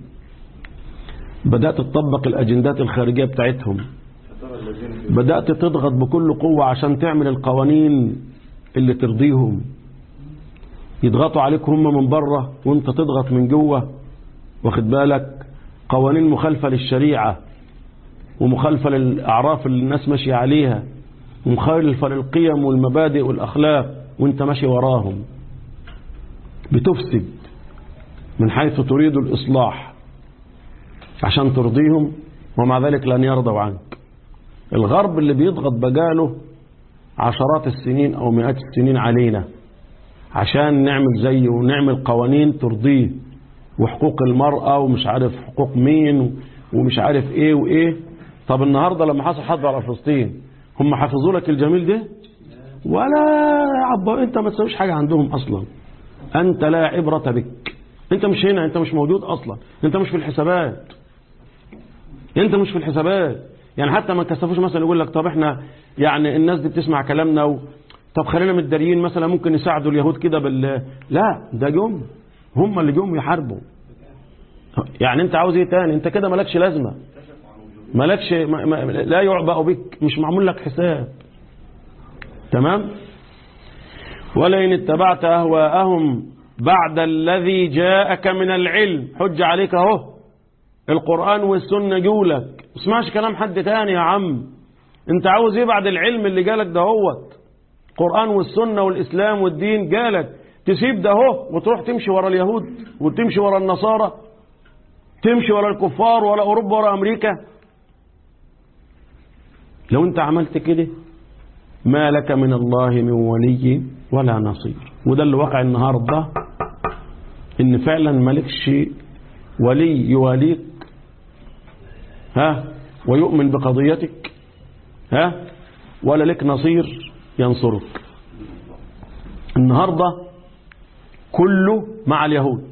بدأت تطبق الأجندات الخارجية بتاعتهم بدأت تضغط بكل قوة عشان تعمل القوانين اللي ترضيهم يضغطوا عليك هم من بره وانت تضغط من جوه واخد بالك قوانين مخالفة للشريعة ومخالفة للأعراف اللي الناس ماشية عليها ومخالفة للقيم والمبادئ والأخلاق وانت ماشي وراهم بتفسد من حيث تريد الإصلاح عشان ترضيهم ومع ذلك لن يرضوا عنك الغرب اللي بيضغط بقاله عشرات السنين أو مئات السنين علينا عشان نعمل زيه ونعمل قوانين ترضيه وحقوق المرأة ومش عارف حقوق مين ومش عارف ايه وايه طب النهاردة لما حصل حرب على فلسطين هم حافظوا لك الجميل ده ولا عبا انت ما تسويش حاجة عندهم اصلا انت لا عبرة بك انت مش هنا انت مش موجود اصلا انت مش في الحسابات انت مش في الحسابات يعني حتى ما كسفوش مثلا يقول لك طب احنا يعني الناس دي بتسمع كلامنا و... طب خلينا متداريين مثلا ممكن يساعدوا اليهود كده بال لا ده جم هم اللي جم يحاربوا يعني انت عاوز ايه تاني انت كده مالكش لازمه مالكش ما ما لا يعبأ بك مش معمول لك حساب تمام ولئن اتبعت اهواءهم بعد الذي جاءك من العلم حج عليك اهو القرآن والسنة جولك اسمعش كلام حد تاني يا عم انت عاوز ايه بعد العلم اللي جالك دهوت القرآن والسنة والإسلام والدين جالك تسيب ده اهو وتروح تمشي ورا اليهود وتمشي ورا النصارى تمشي ورا الكفار ولا أوروبا ولا أمريكا لو انت عملت كده ما لك من الله من ولي ولا نصير وده اللي وقع النهارده ان فعلا مالكش ولي يواليك ها ويؤمن بقضيتك ها ولا لك نصير ينصرك النهارده كله مع اليهود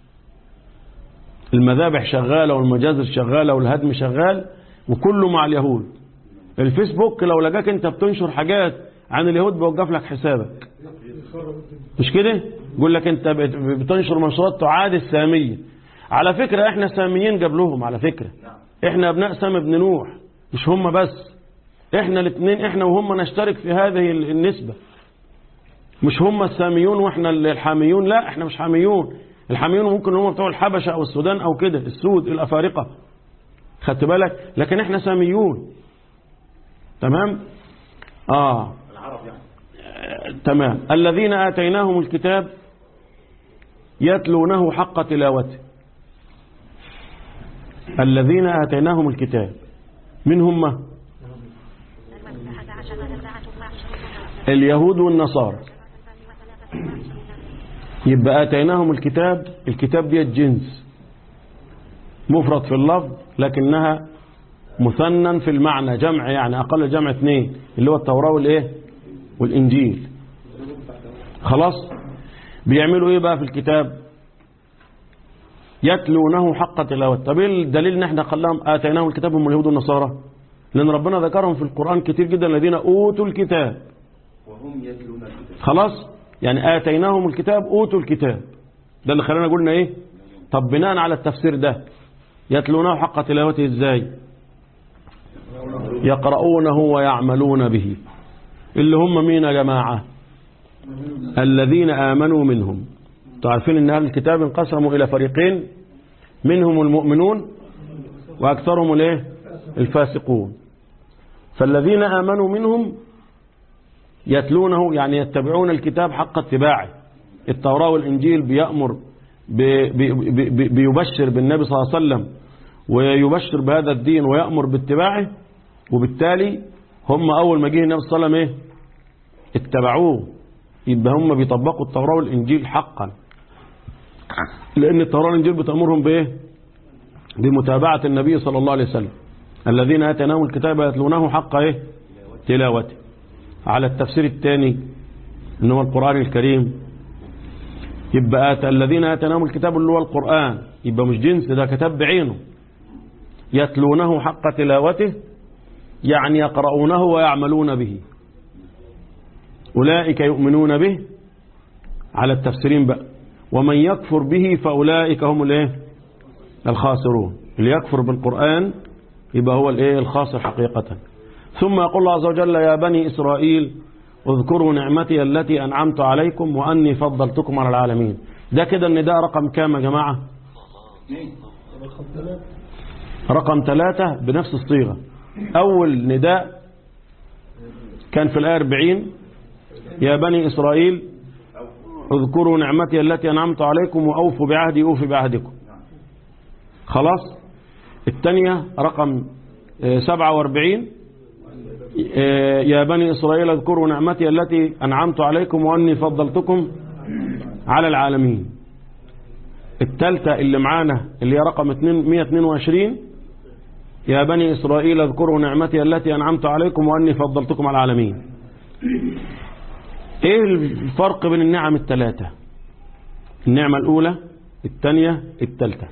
المذابح شغالة والمجازر شغالة والهدم شغال وكله مع اليهود الفيسبوك لو لقاك انت بتنشر حاجات عن اليهود بيوقف لك حسابك مش كده يقول لك انت بت- بتنشر منشورات تعادي السامية على فكرة احنا ساميين قبلهم على فكرة احنا ابناء سام بن نوح مش هم بس احنا الاثنين احنا وهم نشترك في هذه ال- النسبة مش هم الساميون واحنا الحاميون لا احنا مش حاميون الحاميون ممكن هم بتوع الحبشة او السودان او كده السود الافارقة خدت بالك لكن احنا ساميون تمام اه العرب يعني آه، تمام الذين آتيناهم الكتاب يتلونه حق تلاوته الذين آتيناهم الكتاب من هم اليهود والنصارى يبقى آتيناهم الكتاب الكتاب دي جنس مفرد في اللفظ لكنها مثنى في المعنى جمع يعني أقل جمع اثنين اللي هو التوراة والإيه والإنجيل خلاص بيعملوا إيه بقى في الكتاب يتلونه حق تلاوته طب ايه الدليل ان احنا خلاهم اتيناهم الكتاب هم اليهود والنصارى لان ربنا ذكرهم في القران كتير جدا الذين اوتوا الكتاب وهم يتلون الكتاب خلاص يعني آتيناهم الكتاب أوتوا الكتاب ده اللي خلانا قلنا إيه طب بناء على التفسير ده يتلونه حق تلاوته إزاي يقرؤونه ويعملون به اللي هم مين يا جماعة الذين آمنوا منهم تعرفين أن أهل الكتاب انقسموا إلى فريقين منهم المؤمنون وأكثرهم الايه الفاسقون فالذين آمنوا منهم يتلونه يعني يتبعون الكتاب حق اتباعه التوراة والإنجيل بيأمر بي بي بي بيبشر بالنبي صلى الله عليه وسلم ويبشر بهذا الدين ويأمر باتباعه وبالتالي هم أول ما جه النبي صلى الله عليه وسلم إيه اتبعوه يبقى هم بيطبقوا التوراة والإنجيل حقا لأن التوراة والإنجيل بتأمرهم بإيه بمتابعة النبي صلى الله عليه وسلم الذين آتيناهم الكتاب يتلونه حق إيه تلاوته على التفسير الثاني إن هو القرآن الكريم يبقى آت الذين آتيناهم الكتاب اللي هو القرآن يبقى مش جنس ده كتاب بعينه يتلونه حق تلاوته يعني يقرؤونه ويعملون به أولئك يؤمنون به على التفسيرين بقى ومن يكفر به فأولئك هم الايه الخاسرون اللي يكفر بالقرآن يبقى هو الايه الخاسر حقيقة ثم يقول الله عز وجل يا بني إسرائيل اذكروا نعمتي التي أنعمت عليكم وأني فضلتكم على العالمين ده كده النداء رقم كام يا جماعة رقم ثلاثة بنفس الصيغة أول نداء كان في الآية 40 يا بني إسرائيل اذكروا نعمتي التي أنعمت عليكم وأوفوا بعهدي أوف بعهدكم خلاص الثانية رقم 47 يا بني إسرائيل اذكروا نعمتي التي أنعمت عليكم وأني فضلتكم على العالمين الثالثة اللي معانا اللي هي رقم 122 يا بني إسرائيل اذكروا نعمتي التي أنعمت عليكم وأني فضلتكم على العالمين ايه الفرق بين النعم الثلاثة النعمة الأولى الثانية الثالثة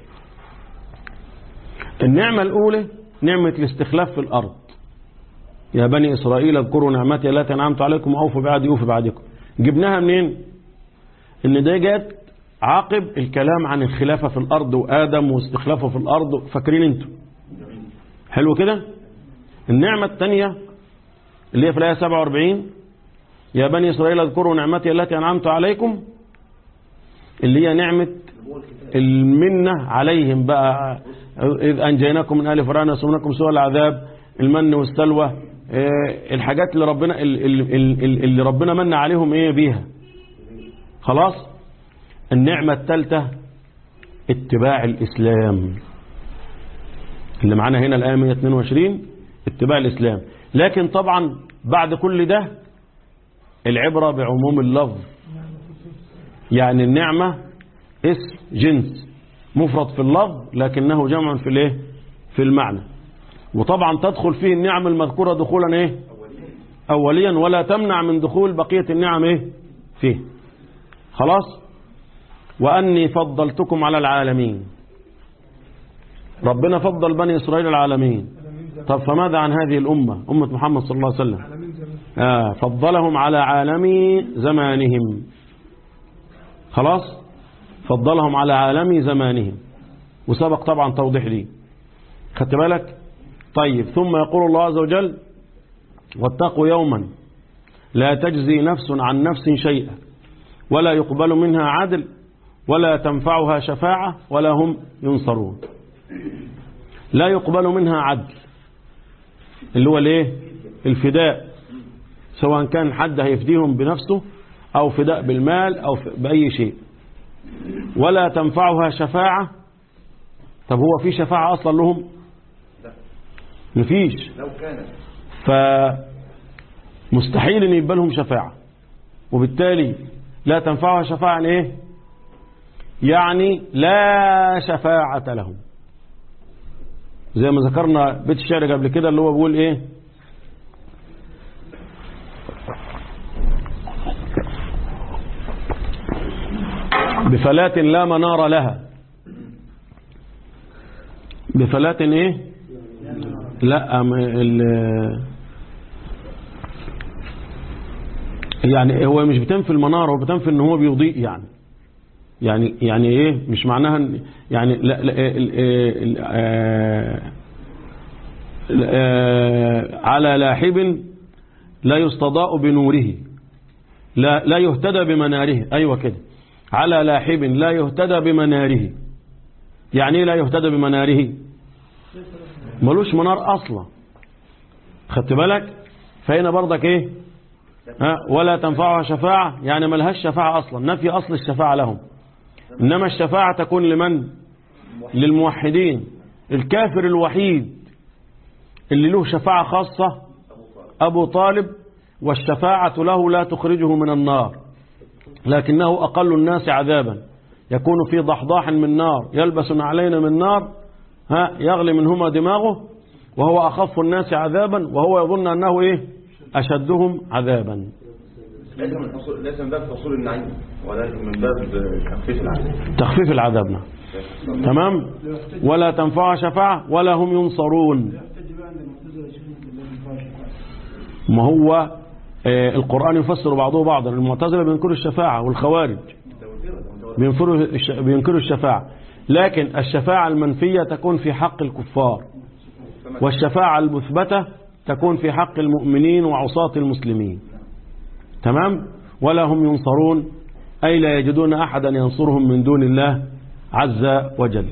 النعمة الأولى نعمة الاستخلاف في الأرض يا بني إسرائيل اذكروا نعمتي التي أنعمت عليكم وأوفوا بعهدي أوفي بعهدكم جبناها منين إن ده جت عاقب الكلام عن الخلافة في الأرض وآدم واستخلافه في الأرض فاكرين انتوا حلو كده النعمة الثانية اللي هي في الآية 47 يا بني إسرائيل اذكروا نعمتي التي أنعمت عليكم اللي هي نعمة المنة عليهم بقى إذ أنجيناكم من آل فرعون يصومونكم سوء العذاب المن والسلوى الحاجات اللي ربنا اللي ربنا من عليهم ايه بيها خلاص النعمة الثالثة اتباع الإسلام اللي معانا هنا الآية 122 اتباع الإسلام لكن طبعا بعد كل ده العبرة بعموم اللفظ يعني النعمة اسم جنس مفرد في اللفظ لكنه جمع في الايه في المعنى وطبعا تدخل فيه النعم المذكورة دخولا ايه اوليا ولا تمنع من دخول بقية النعم ايه فيه خلاص واني فضلتكم على العالمين ربنا فضل بني اسرائيل العالمين طب فماذا عن هذه الامة امة محمد صلى الله عليه وسلم آه فضلهم على عالم زمانهم خلاص فضلهم على عالم زمانهم وسبق طبعا توضيح لي خدت بالك طيب ثم يقول الله عز وجل واتقوا يوما لا تجزي نفس عن نفس شيئا ولا يقبل منها عدل ولا تنفعها شفاعة ولا هم ينصرون لا يقبل منها عدل اللي هو الايه الفداء سواء كان حد هيفديهم بنفسه او فداء بالمال او بأي شيء ولا تنفعها شفاعة طب هو في شفاعة أصلا لهم مفيش لو كانت فمستحيل ان يبقى لهم شفاعة وبالتالي لا تنفعها شفاعة يعني ايه يعني لا شفاعة لهم زي ما ذكرنا بيت الشعر قبل كده اللي هو بيقول ايه بفلاة لا منار لها بفلاة ايه لا م- ال يعني هو مش بتنفي المنار هو بتنفي ان هو بيضيء يعني يعني يعني ايه مش معناها إن- يعني لا لا ال- ال- آه، آه، على لاحب لا يستضاء بنوره لا لا يهتدى بمناره ايوه كده على لاحب لا يهتدى بمناره يعني ايه لا يهتدى بمناره ملوش منار اصلا خدت بالك فهنا برضك ايه ها ولا تنفعها شفاعة يعني ما لهاش شفاعة أصلا نفي أصل الشفاعة لهم إنما الشفاعة تكون لمن للموحدين الكافر الوحيد اللي له شفاعة خاصة أبو طالب والشفاعة له لا تخرجه من النار لكنه أقل الناس عذابا يكون في ضحضاح من نار يلبس علينا من نار ها يغلي منهما دماغه وهو أخف الناس عذابا وهو يظن أنه إيه أشدهم عذابا ليس من حصول ليس من باب حصول النعيم ولكن من باب تخفيف العذاب تخفيف العذاب نعم. تمام ولا تنفع شفاعة ولا هم ينصرون ما هو آه، القرآن يفسر بعضه بعضا المعتزلة بينكروا الشفاعة والخوارج بينكروا الش- بينكروا الشفاعة لكن الشفاعة المنفية تكون في حق الكفار والشفاعة المثبتة تكون في حق المؤمنين وعصاة المسلمين تمام ولا هم ينصرون أي لا يجدون أحدا ينصرهم من دون الله عز وجل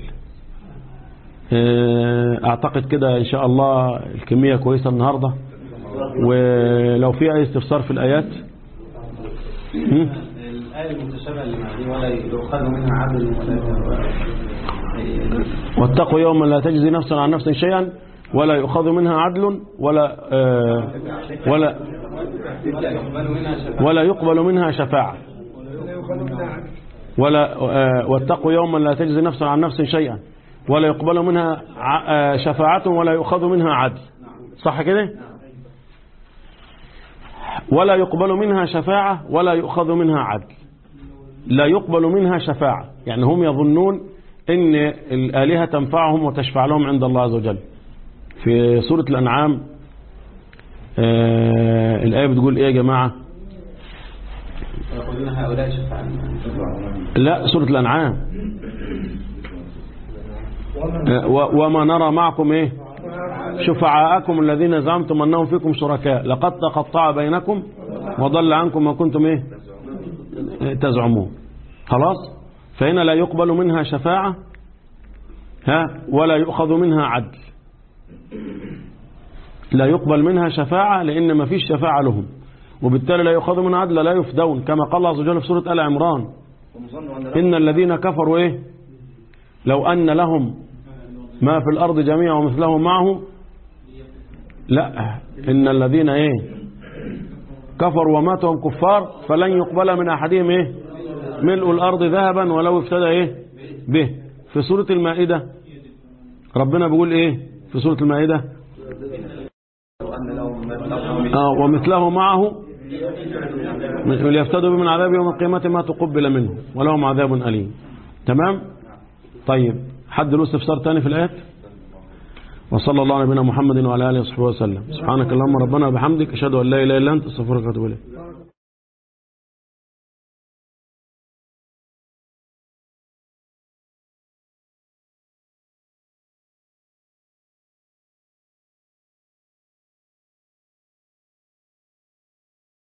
آه، أعتقد كده إن شاء الله الكمية كويسة النهاردة ولو في أي استفسار في الآيات هم؟ الآية المتشابهة اللي مع دي ولا يؤخذ منها عدل ولا واتقوا يوما لا تجزي نفس عن نفس شيئا ولا يؤخذ منها عدل ولا آه، ولا ولا يقبل منها شفاعة ولا يقبل منها شفاعة ولا آه، واتقوا يوما لا تجزي نفس عن نفس شيئا ولا يقبل منها ع- آه، شفاعة ولا يؤخذ منها عدل صح كده ولا يقبل منها شفاعة ولا يؤخذ منها عدل لا يقبل منها شفاعة يعني هم يظنون ان الآلهة تنفعهم وتشفع لهم عند الله عز وجل في سورة الأنعام آه الآية بتقول إيه يا جماعة ويقولون هؤلاء شفاعة لا سورة الأنعام آه، و- وما نرى معكم إيه شفعاءكم الذين زعمتم أنهم فيكم شركاء لقد تقطع بينكم وضل عنكم ما كنتم إيه آه، تزعمون خلاص فهنا لا يقبل منها شفاعة ها ولا يؤخذ منها عدل لا يقبل منها شفاعة لأن ما فيش شفاعة لهم وبالتالي لا يؤخذ منها عدل لا يفدون كما قال الله عز وجل في سورة آل عمران إن الذين كفروا إيه لو أن لهم ما في الأرض جميعا ومثله معه لا إن الذين إيه كفروا وماتوا هم كفار فلن يقبل من أحدهم إيه ملء الأرض ذهبا ولو افتدى إيه به في سورة المائدة ربنا بيقول إيه في سورة المائدة آه ومثله معه وليفتدوا به من عذاب يوم القيامة ما تقبل منه ولهم عذاب أليم تمام طيب حد له استفسار تاني في الآيات وصلى الله على نبينا محمد وعلى آله وصحبه وسلم سبحانك اللهم ربنا وبحمدك أشهد أن لا إله إلا أنت استغفرك وأتوب إليك